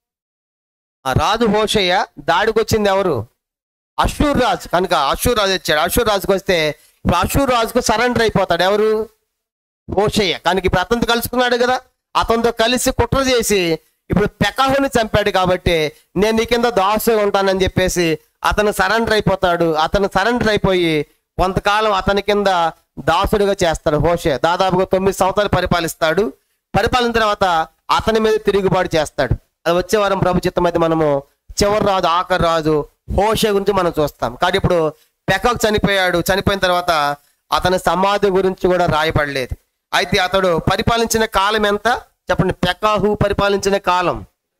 ఆ రాజు హోషయ్య దాడికి వచ్చింది ఎవరు అశూర్ రాజు కనుక అశూర్ రాజు వచ్చాడు అశూర్ రాజుకి వస్తే ఇప్పుడు అశూర్ రాజుకు సరెండర్ అయిపోతాడు ఎవరు హోషయ్య కనుక ఇప్పుడు అతనితో కలుసుకున్నాడు కదా అతనితో కలిసి కుట్ర చేసి ఇప్పుడు పెకాహుని చంపాడు కాబట్టి నేను నీ కింద దాసుగా ఉంటానని చెప్పేసి అతను సరెండర్ అయిపోతాడు అతను సరెండర్ అయిపోయి కొంతకాలం అతని కింద దాసుడిగా చేస్తాడు హోషే దాదాపుగా తొమ్మిది సంవత్సరాలు పరిపాలిస్తాడు పరిపాలన తర్వాత అతని మీద తిరుగుబాటు చేస్తాడు అది వచ్చే వారం ప్రభు చిత్తం అయితే మనము చివరి రాజు ఆఖరి రాజు హోషే గురించి మనం చూస్తాం కానీ ఇప్పుడు పెకాక్ చనిపోయాడు చనిపోయిన తర్వాత అతని సమాధి గురించి కూడా రాయబడలేదు అయితే అతడు పరిపాలించిన కాలం ఎంత చెప్పండి పెకాహు పరిపాలించిన కాలం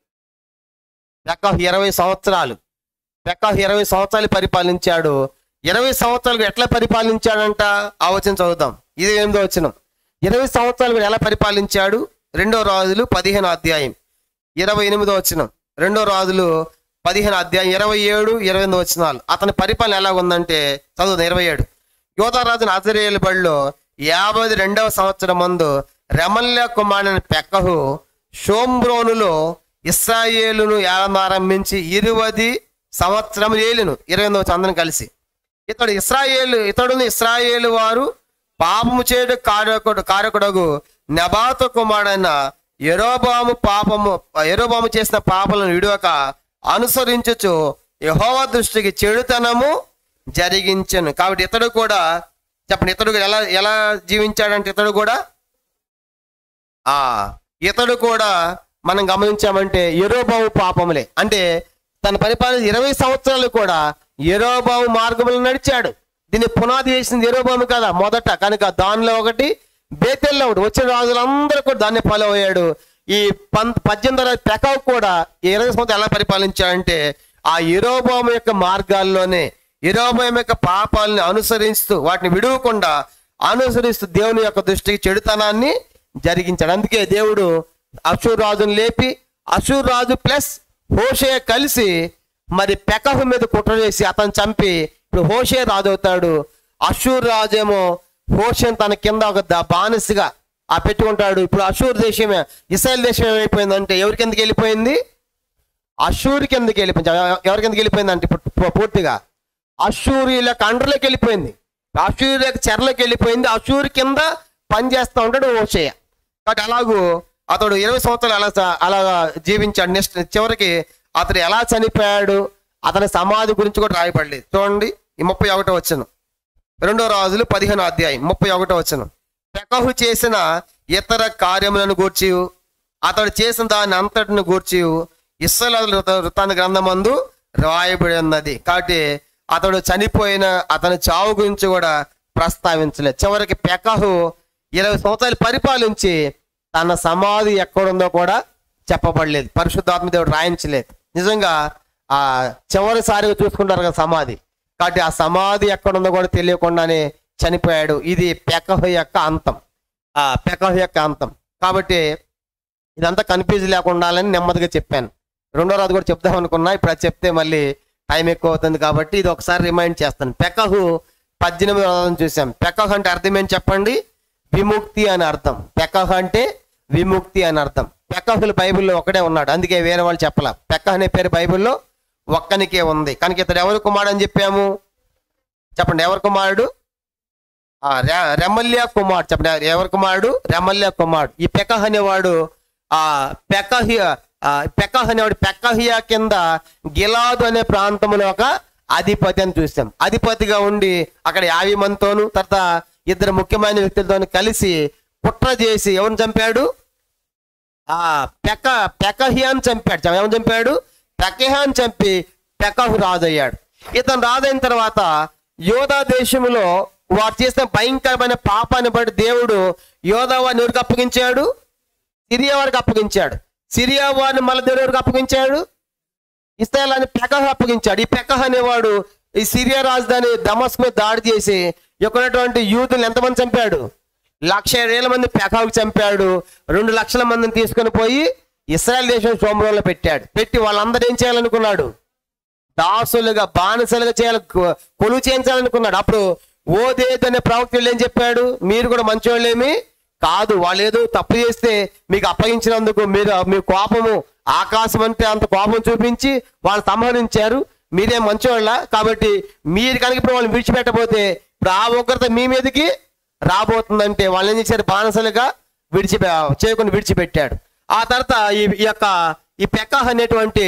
పెకాహు ఇరవై సంవత్సరాలు పెకాహు ఇరవై సంవత్సరాలు పరిపాలించాడు ఇరవై సంవత్సరాలు ఎట్లా పరిపాలించాడంట ఆ వచనం చదువుదాం ఇది ఎనిమిదో వచనం ఇరవై సంవత్సరాలు వీడు ఎలా పరిపాలించాడు రెండో రాజులు పదిహేను అధ్యాయం ఇరవై ఎనిమిదో వచనం రెండో రాజులు పదిహేను అధ్యాయం ఇరవై ఏడు ఇరవై ఎనిమిది వచనాలు అతని పరిపాలన ఎలా ఉందంటే చదువుదాం ఇరవై ఏడు యోధారాజుని అజరేలు బడిలో యాభై రెండవ సంవత్సరం మందు రెమల్య కుమారుని పెక్కహు షోమ్రోనులో ఇస్రాయేలును ఏలనారంభించి ఇరువది సంవత్సరం ఏలును ఇరవై ఎనిమిది అందరం కలిసి ఇతడు ఇస్రాయేలు ఇతడుని ఇస్రాయేలు వారు పాపము చేయడు కారకుడు కారకుడగు నెబాతు కుమారుడైన ఎరోబాము పాపము ఎరోబాము చేసిన పాపలను విడవక అనుసరించుచు యహోవ దృష్టికి చెడుతనము జరిగించను కాబట్టి ఇతడు కూడా చెప్పండి ఇతడు ఎలా ఎలా జీవించాడంటే ఇతడు కూడా ఆ ఇతడు కూడా మనం గమనించామంటే ఎరోబావు పాపములే అంటే తన పరిపాలన ఇరవై సంవత్సరాలు కూడా ఎరోబావు మార్గములు నడిచాడు దీన్ని పునాది వేసింది ఎరోబాము కదా మొదట కనుక దానిలో ఒకటి బేతెల్లో ఒకటి వచ్చిన రాజులందరూ కూడా దాన్ని ఫాలో అయ్యాడు ఈ పంత్ పద్దెనిమిది వందల పెకావ్ కూడా ఈ ఇరవై సంవత్సరాలు ఎలా పరిపాలించాడంటే ఆ ఎరోబాము యొక్క మార్గాల్లోనే ఎరోబాము యొక్క పాపాలని అనుసరిస్తూ వాటిని విడవకుండా అనుసరిస్తూ దేవుని యొక్క దృష్టికి చెడుతనాన్ని జరిగించాడు అందుకే దేవుడు అశూర్ రాజును లేపి అశూర్ రాజు ప్లస్ హోషే కలిసి మరి పెకహు మీద కుట్ర చేసి అతను చంపి ఇప్పుడు హోషే రాజు అవుతాడు అశూర్ రాజు ఏమో హోషేని తన కింద ఒక ద- బానిసగా ఆ పెట్టుకుంటాడు ఇప్పుడు అశూర్ దేశమే ఇస్రాయల్ దేశం ఏమైపోయిందంటే ఎవరి కిందకి వెళ్ళిపోయింది అశూర్ కిందకి వెళ్ళిపోయింది ఎవ- ఎవరి కిందకి వెళ్ళిపోయింది అంటే ఇప్పుడు పూ- పూర్తిగా అశూరియుల కండ్రలోకి వెళ్ళిపోయింది అశూర్ యొక్క చెరలోకి వెళ్ళిపోయింది అశూర్ కింద పనిచేస్తూ ఉంటాడు ఓషయ కాబట్టి అలాగూ అతడు ఇరవై సంవత్సరాలు అలా స- అలాగా జీవించాడు నెక్స్ట్ చివరికి అతడు ఎలా చనిపోయాడు అతని సమాధి గురించి కూడా రాయబడలేదు చూడండి ఈ ముప్పై ఒకటో వచ్చను రెండో రాజులు పదిహేనో అధ్యాయం ముప్పై ఒకటో వచ్చను పెకహు చేసిన ఇతర కార్యములను గూర్చి అతడు చేసిన దాని అంతటిని గూర్చి ఇస్రాయేలు వృత్తాంత గ్రంథమందు రాయబడి ఉన్నది కాబట్టి అతడు చనిపోయిన అతని చావు గురించి కూడా ప్రస్తావించలేదు చివరికి పెకహు ఇరవై సంవత్సరాలు పరిపాలించి తన సమాధి ఎక్కడుందో కూడా చెప్పబడలేదు పరిశుద్ధాత్మ దేవుడు రాయించలేదు నిజంగా ఆ చివరిసారిగా చూసుకుంటారు కదా సమాధి కాబట్టి ఆ సమాధి ఎక్కడుందో కూడా తెలియకుండానే చనిపోయాడు ఇది పెకహు యొక్క అంతం ఆ పెకహు యొక్క అంతం కాబట్టి ఇదంతా కన్ఫ్యూజ్ లేకుండా ఉండాలని నెమ్మదిగా చెప్పాను రెండో రాజు కూడా చెప్దాం అనుకున్నా ఇప్పుడు అది చెప్తే మళ్ళీ టైం ఎక్కువ అవుతుంది కాబట్టి ఇది ఒకసారి రిమైండ్ చేస్తాను పెకహు పద్దెనిమిది రాజులను చూసాం పెకహు అంటే అర్థం ఏంటి చెప్పండి విముక్తి అని అర్థం పెకహు అంటే విముక్తి అని అర్థం పెకహులు బైబిల్లో ఒకడే ఉన్నాడు అందుకే వేరే వాళ్ళు చెప్పలా పెకహు అనే పేరు బైబిల్లో ఒక్కనికే ఉంది కనుక ఇతడు ఎవరు కుమారుడు అని చెప్పాము చెప్పండి ఎవరు కుమారుడు ఆ, రె- రెమల్య కుమారుడు చెప్పండి ఎవరి కుమారుడు రెమల్య కుమారుడు ఈ పెకహ్ అనేవాడు ఆ పెకహియ ఆ, పెకహ్ అనేవాడు పెకహియా కింద గిలాదు అనే ప్రాంతంలో ఒక అధిపతి అని చూసాం అధిపతిగా ఉండి అక్కడ యాభై మందితోను తర్వాత ఇద్దరు ముఖ్యమైన వ్యక్తులతో కలిసి కుట్ర చేసి ఎవరిని చంపాడు ఆ పెక పెకహియాన్ చంపాడు చ- ఎవరిని చంపాడు పెకహాన్ చంపి పెకహు రాజు అయ్యాడు ఇతను రాజైన తర్వాత యోధా దేశంలో వారు చేసిన భయంకరమైన పాపాన్ని బట్టి దేవుడు యోధా వారిని ఎవరికి అప్పగించాడు సిరియా వారికి అప్పగించాడు సిరియా వారిని మళ్ళీ దేవుడు ఎవరికి అప్పగించాడు ఇస్రాయల్ అని పెకహ అప్పగించాడు ఈ పెకహ అనేవాడు ఈ సిరియా రాజధాని దమస్క్ మీద దాడి చేసి ఎక్కడటువంటి యూదులు ఎంతమంది చంపాడు లక్ష ఏళ్ళ మంది పెకహకు చంపాడు రెండు లక్షల మందిని తీసుకొని పోయి ఇస్రాయల్ దేశం సోమరంలో పెట్టాడు పెట్టి వాళ్ళందరూ ఏం చేయాలనుకున్నాడు దాసులుగా బానిసలుగా చేయాలి కొ- కొలువు చేయించాలనుకున్నాడు అప్పుడు ఓదేద్ అనే ప్రవక్తలు ఏం చెప్పాడు మీరు కూడా మంచివాళ్ళేమి కాదు వాళ్ళు ఏదో తప్పు చేస్తే మీకు అప్పగించినందుకు మీరు మీ కోపము ఆకాశం అంటే అంత కోపం చూపించి వాళ్ళు సంహరించారు మీరే మంచివాళ్ళ కాబట్టి మీరు కనుక ఇప్పుడు వాళ్ళని విడిచిపెట్టబోతే ఇప్పుడు ఆ ఉగ్రత మీ మీదకి రాబోతుందంటే వాళ్ళు ఏం చేశారు బానిసలుగా విడిచి చేయకుండా విడిచిపెట్టాడు ఆ తర్వాత ఈ ఈ యొక్క ఈ పెక్కహ్ అనేటువంటి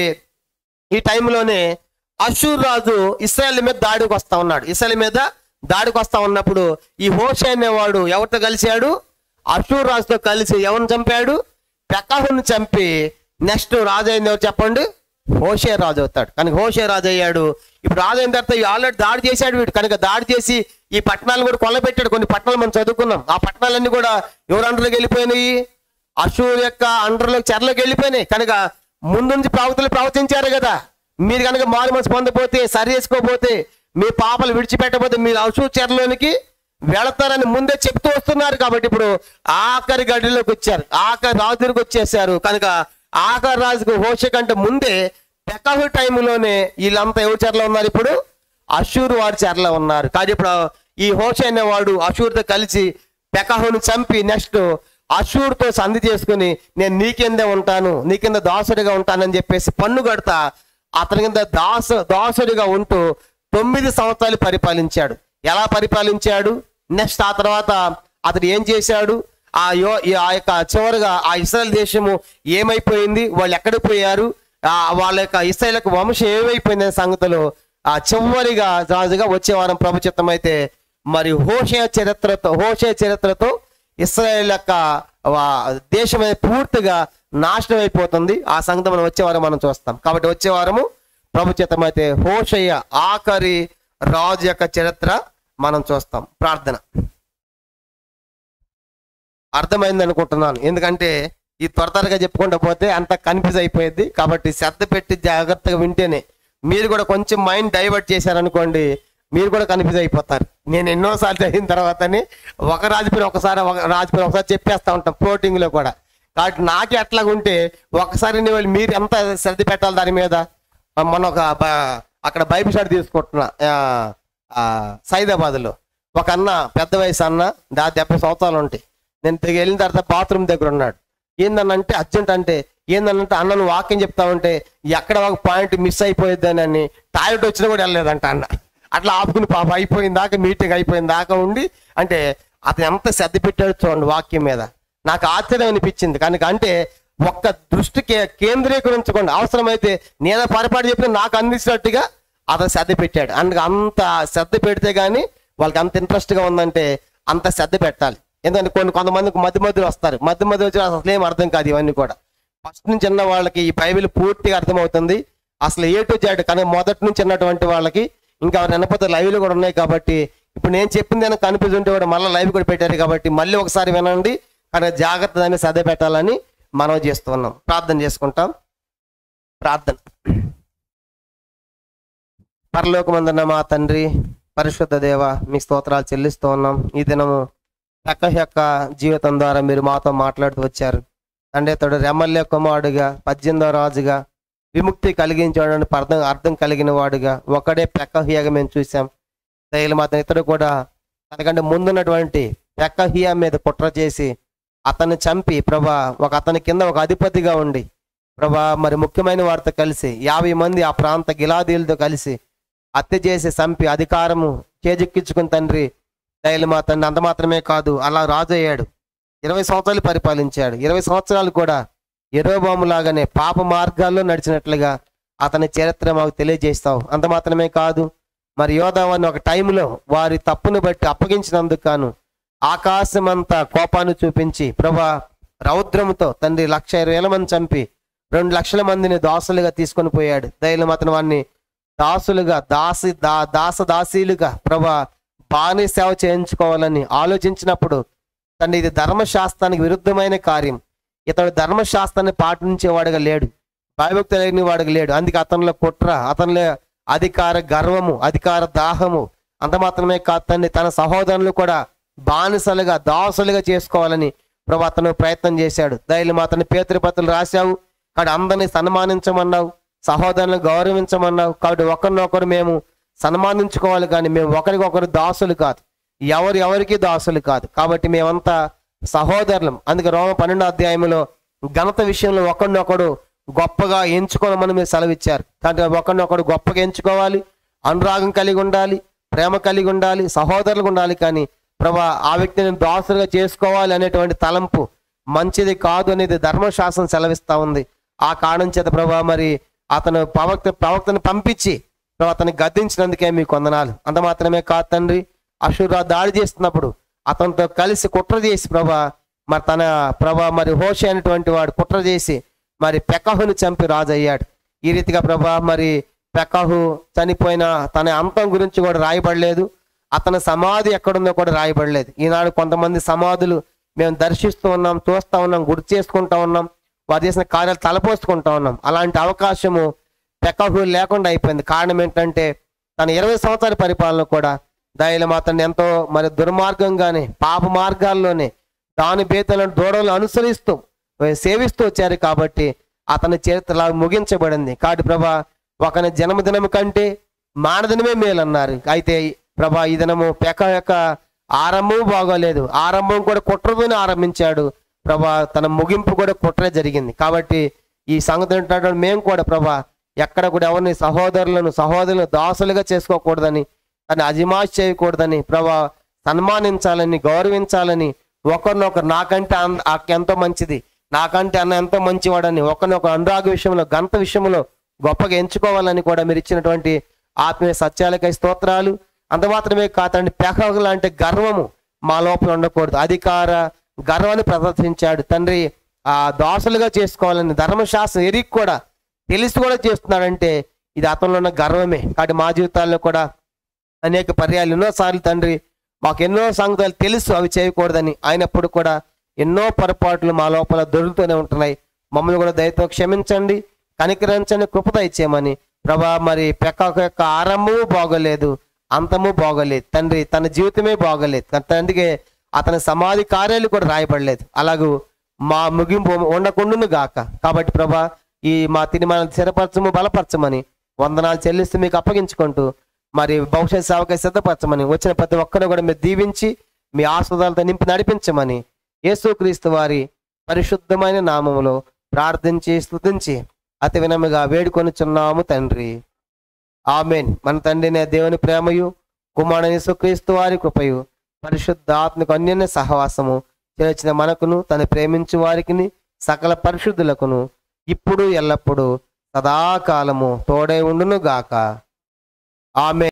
ఈ టైంలోనే అషూర్ రాజు ఇస్రాయల్ మీద దాడికి వస్తా ఉన్నాడు ఇస్రాయల్ మీద దాడికి వస్తా ఉన్నప్పుడు ఈ హోషే అనేవాడు ఎవరితో కలిశాడు అషూర్ రాజుతో కలిసి ఎవరిని చంపాడు పెకహుని చంపి నెక్స్ట్ రాజు అయింది ఎవరు చెప్పండి హోషే రాజు అవుతాడు కనుక హోషే రాజు అయ్యాడు ఇప్పుడు రాజు అయిన తర్వాత ఆల్రెడీ దాడి చేశాడు వీడు కనుక దాడి చేసి ఈ పట్టణాలను కూడా కొల్లబెట్టాడు కొన్ని పట్టణాలు మనం చదువుకున్నాం ఆ పట్టణాలన్నీ కూడా ఎవరు అండర్లోకి వెళ్ళిపోయినాయి అశూర్ యొక్క అండర్లోకి చెరలోకి వెళ్ళిపోయినాయి కనుక ముందు నుంచి ప్రవక్తలు ప్రవచించారు కదా మీరు కనుక మారు మనసు పొందపోతే సరి చేసుకోపోతే మీ పాపలు విడిచిపెట్టకపోతే మీరు అశూర్ చెరలోనికి వెళతారని ముందే చెప్తూ వస్తున్నారు కాబట్టి ఇప్పుడు ఆఖరి గడిలోకి వచ్చారు ఆఖరి రాజులకు వచ్చేసారు కనుక ఆఖరి రాజుకు హోష కంటే ముందే పెకహు టైంలోనే వీళ్ళంతా ఎవరి చెరలో ఉన్నారు ఇప్పుడు అశూర్ వారి చెరలో ఉన్నారు కానీ ఇప్పుడు ఈ హోష అనేవాడు అశూర్తో కలిసి పెకహును చంపి నెక్స్ట్ అశూర్తో సంధి చేసుకుని నేను నీ కిందే ఉంటాను నీ కింద దాసుడిగా ఉంటానని చెప్పేసి పన్ను కడతా అతని కింద దాస దాసుడిగా ఉంటూ తొమ్మిది సంవత్సరాలు పరిపాలించాడు ఎలా పరిపాలించాడు నెక్స్ట్ ఆ తర్వాత అతడు ఏం చేశాడు ఆ యో ఈ- ఆ యొక్క చివరిగా ఆ ఇస్రాయల్ దేశము ఏమైపోయింది వాళ్ళు ఎక్కడికి పోయారు ఆ వాళ్ళ యొక్క ఇస్రాయల్ వంశం ఏమైపోయింది అనే సంగతులు ఆ చివరిగా రాజుగా వచ్చే వారం ప్రభుత్వం అయితే మరి హోషయ చరిత్రతో హోషయ చరిత్రతో ఇస్రాయేల్ యొక్క వా- దేశం అనేది పూర్తిగా నాశనం అయిపోతుంది ఆ సంగతి మనం వచ్చే వారం మనం చూస్తాం కాబట్టి వచ్చే వారము ప్రభుత్వం అయితే హోషయ్య ఆఖరి రాజు యొక్క చరిత్ర మనం చూస్తాం ప్రార్థన అర్థమైంది అనుకుంటున్నాను ఎందుకంటే ఈ త్వర త్వరగా చెప్పుకుంటూ పోతే అంత కన్ఫ్యూజ్ అయిపోయింది కాబట్టి శ్రద్ధ పెట్టి జాగ్రత్తగా వింటేనే మీరు కూడా కొంచెం మైండ్ డైవర్ట్ చేశారనుకోండి మీరు కూడా కన్ఫ్యూజ్ అయిపోతారు నేను ఎన్నోసార్లు చదివిన తర్వాతనే ఒక రాజుపేరు ఒకసారి ఒక రాజుపేరు ఒకసారి చెప్పేస్తా ఉంటాం floating లో కూడా కాబట్టి నాకే అట్లాగా ఉంటే ఒకసారి నీ వాళ్ళు మీరు ఎంత శ్రద్ధ పెట్టాలి దాని మీద మన ఒక బ- అక్కడ బైబిల్ స్టడీ తీసుకుంటున్నా ఆ, ఆ, సైదాబాద్లో ఒక అన్న పెద్ద వయసు అన్న దా డెబ్బై సంవత్సరాలు ఉంటాయి నేను తిరిగి వెళ్ళిన తర్వాత బాత్రూమ్ దగ్గర ఉన్నాడు ఏందనంటే అర్జెంట్ అంటే ఏందనంటే అన్న నువ్వు వాక్యం చెప్తా ఉంటే ఎక్కడ ఒక పాయింట్ మిస్ అయిపోయిద్దని అని టాయిలెట్ వచ్చినా కూడా వెళ్ళలేదంట అన్న అట్లా ఆపుకుని పాప అయిపోయిన దాకా మీటింగ్ అయిపోయిన దాకా ఉండి అంటే అతను ఎంత శ్రద్ధ పెట్టాడు చూడండి వాక్యం మీద నాకు ఆశ్చర్యం అనిపించింది కనుక అంటే ఒక్క దృష్టి కే- కేంద్రీకరించకుండా అవసరమైతే నేను పొరపాటు చెప్పిన నాకు అందించినట్టుగా అతను శ్రద్ధ పెట్టాడు అందుకు అంత శ్రద్ధ పెడితే గానీ వాళ్ళకి అంత ఇంట్రెస్ట్ గా ఉందంటే అంత శ్రద్ధ పెట్టాలి ఎందుకంటే కొన్ని కొంతమందికి మధ్య మధ్యలో వస్తారు మధ్య మధ్య వచ్చి అసలు ఏం అర్థం కాదు ఇవన్నీ కూడా ఫస్ట్ నుంచి ఉన్న వాళ్ళకి ఈ బైబిల్ పూర్తిగా అర్థమవుతుంది అసలు ఏ టు జెడ్ కానీ మొదటి నుంచి ఉన్నటువంటి వాళ్ళకి ఇంకా నిన్నపోతే లైవ్లు కూడా ఉన్నాయి కాబట్టి ఇప్పుడు నేను చెప్పింది ఏమైనా కనిపిస్తుంటే ఉంటే కూడా మళ్ళీ లైవ్ కూడా పెట్టారు కాబట్టి మళ్ళీ ఒకసారి వినండి కానీ జాగ్రత్త దాన్ని శ్రద్ధ పెట్టాలని మనం చేస్తున్నాం ప్రార్థన చేసుకుంటాం ప్రార్థన పరలోకమందున్న మా తండ్రి పరిశుద్ధ దేవ మీ స్తోత్రాలు చెల్లిస్తూ ఉన్నాం ఈ దినము చక్క యొక్క జీవితం ద్వారా మీరు మాతో మాట్లాడుతూ వచ్చారు అంటే తోడు రెమ్మల్య కుమారుడుగా పద్దెనిమిదవ రాజుగా విముక్తి కలిగించడానికి అర్థం అర్థం కలిగిన వాడుగా ఒకడే పెక్కహియగా మేము చూసాం దయలు మాత్రం ఇతడు కూడా తనకంటే ముందున్నటువంటి పెక్కహియా మీద కుట్ర చేసి అతన్ని చంపి ప్రభా ఒక అతని కింద ఒక అధిపతిగా ఉండి ప్రభా మరి ముఖ్యమైన వారితో కలిసి యాభై మంది ఆ ప్రాంత గిలాదీలతో కలిసి హత్య చేసి చంపి అధికారము చేజిక్కించుకుని తండ్రి దయలు మా తండ్రి అంత మాత్రమే కాదు అలా రాజు అయ్యాడు ఇరవై సంవత్సరాలు పరిపాలించాడు ఇరవై సంవత్సరాలు కూడా ఎరోబాము లాగానే పాప మార్గాల్లో నడిచినట్లుగా అతని చరిత్ర మాకు తెలియజేస్తావు అంత మాత్రమే కాదు మరి యోధావాన్ని ఒక టైంలో వారి తప్పును బట్టి అప్పగించినందుకు గాను ఆకాశమంతా కోపాన్ని చూపించి ప్రభా రౌద్రముతో తండ్రి లక్ష ఇరవై వేల మంది చంపి రెండు లక్షల మందిని దాసులుగా తీసుకొని పోయాడు దయలు అతను వాడిని దాసులుగా దాసి దా దాస దాసీలుగా ప్రభా బాని సేవ చేయించుకోవాలని ఆలోచించినప్పుడు తండ్రి ఇది ధర్మశాస్త్రానికి విరుద్ధమైన కార్యం ఇతడు ధర్మశాస్త్రాన్ని పాటించేవాడుగా లేడు భయభక్తి లేని వాడుగా లేడు అందుకే అతనిలో కుట్ర అతనిలో అధికార గర్వము అధికార దాహము అంత మాత్రమే కాదు తండ్రి తన సహోదరులు కూడా బానిసలుగా దాసులుగా చేసుకోవాలని ప్రభు అతను ప్రయత్నం చేశాడు దయలు అతని పేతృపత్రులు రాశావు కాబట్టి అందరినీ సన్మానించమన్నావు సహోదరులను గౌరవించమన్నావు కాబట్టి ఒకరినొకరు మేము సన్మానించుకోవాలి కానీ మేము ఒకరికొకరు దాసులు కాదు ఎవరు ఎవరికి దాసులు కాదు కాబట్టి మేమంతా సహోదరులం అందుకే రోమ పన్నెండో అధ్యాయంలో ఘనత విషయంలో ఒకరినొకడు గొప్పగా ఎంచుకోనమని మీరు సెలవిచ్చారు కాబట్టి ఒకరినొకడు గొప్పగా ఎంచుకోవాలి అనురాగం కలిగి ఉండాలి ప్రేమ కలిగి ఉండాలి సహోదరులుగా ఉండాలి కానీ ప్రభా ఆ వ్యక్తిని దాసులుగా చేసుకోవాలి అనేటువంటి తలంపు మంచిది కాదు అనేది ధర్మశాస్త్రం సెలవిస్తా ఉంది ఆ కారణం చేత ప్రభా మరి అతను ప్రవక్త ప్రవక్తను పంపించి ప్రభా అతన్ని గద్దించినందుకే మీకు వందనాలు అంత మాత్రమే కాదు తండ్రి అశురా దాడి చేస్తున్నప్పుడు అతనితో కలిసి కుట్ర చేసి ప్రభా మరి తన ప్రభా మరి హోషి అనేటువంటి వాడు కుట్ర చేసి మరి పెకహును చంపి రాజు అయ్యాడు ఈ రీతిగా ప్రభా మరి పెకహు చనిపోయిన తన అంతం గురించి కూడా రాయబడలేదు అతని సమాధి ఎక్కడుందో కూడా రాయబడలేదు ఈనాడు కొంతమంది సమాధులు మేము దర్శిస్తూ ఉన్నాం చూస్తూ ఉన్నాం గుర్తు చేసుకుంటా ఉన్నాం వారు చేసిన కార్యాలు తలపోసుకుంటా ఉన్నాం అలాంటి అవకాశము పెకహు లేకుండా అయిపోయింది కారణం ఏంటంటే తన ఇరవై సంవత్సరాల పరిపాలన కూడా దయల మాత్రం ఎంతో మరి దుర్మార్గంగానే పాప మార్గాల్లోనే దాని బేతలను దూడలు అనుసరిస్తూ సేవిస్తూ వచ్చారు కాబట్టి అతని చరిత్ర అలా ముగించబడింది కాబట్టి ప్రభా ఒకని జన్మదినం కంటే మానదినమే మేలన్నారు అయితే ప్రభా ఈ దినము పెక యొక్క ఆరంభం బాగోలేదు ఆరంభం కూడా కుట్రతోనే ఆరంభించాడు ప్రభా తన ముగింపు కూడా కుట్రే జరిగింది కాబట్టి ఈ సంగతి ఏంటంటే మేము కూడా ప్రభా ఎక్కడ కూడా ఎవరిని సహోదరులను సహోదరులను దాసులుగా చేసుకోకూడదని తను అజిమాష్ చేయకూడదని ప్రభా సన్మానించాలని గౌరవించాలని ఒకరినొకరు నాకంటే అన్- ఆ ఎంతో మంచిది నాకంటే అన్న ఎంతో మంచివాడని ఒకరినొకరు అనురాగ విషయంలో గంత విషయంలో గొప్పగా ఎంచుకోవాలని కూడా మీరు ఇచ్చినటువంటి ఆత్మీయ సత్యాలకై స్తోత్రాలు అంత మాత్రమే కాదండి పెహ లాంటి గర్వము మా లోపల ఉండకూడదు అధికార గర్వాన్ని ప్రదర్శించాడు తండ్రి ఆ దాసులుగా చేసుకోవాలని ధర్మశాస్త్రం ఎరిగి కూడా తెలిసి కూడా చేస్తున్నాడంటే ఇది అతనిలో ఉన్న గర్వమే కాబట్టి మా జీవితాల్లో కూడా అనేక పర్యాలు ఎన్నోసార్లు తండ్రి మాకు ఎన్నో సంగతులు తెలుసు అవి చేయకూడదని అయినప్పుడు కూడా ఎన్నో పొరపాట్లు మా లోపల దొరుకుతూనే ఉంటున్నాయి మమ్మల్ని కూడా దయతో క్షమించండి కనికరించండి కృపత ఇచ్చేయమని ప్రభా మరి పెక్క యొక్క ఆరంభము బాగోలేదు అంతము బాగోలేదు తండ్రి తన జీవితమే బాగోలేదు అందుకే అతని సమాధి కార్యాలు కూడా రాయబడలేదు అలాగూ మా ముగింపు ఉండకుండును గాక కాబట్టి ప్రభా ఈ మా తిరిమాలను స్థిరపరచము బలపరచమని వందనాలు చెల్లిస్తూ మీకు అప్పగించుకుంటూ మరి భవిష్యత్ సేవకై సిద్ధపరచమని వచ్చిన ప్రతి ఒక్కరు కూడా మీరు దీవించి మీ ఆస్వాదాలతో నింపి నడిపించమని యేసుక్రీస్తు వారి పరిశుద్ధమైన నామములో ప్రార్థించి స్తుతించి అతి వినముగా వేడుకొనుచున్నాము తండ్రి ఆమెన్ మన తండ్రినే దేవుని ప్రేమయు కుమారుని సుక్రీస్తు వారి కృపయు పరిశుద్ధాత్మకు అన్యోన్య సహవాసము చేర్చిన మనకును తను ప్రేమించు వారికి సకల పరిశుద్ధులకును ఇప్పుడు ఎల్లప్పుడూ సదాకాలము తోడై ఉండును గాక ఆమె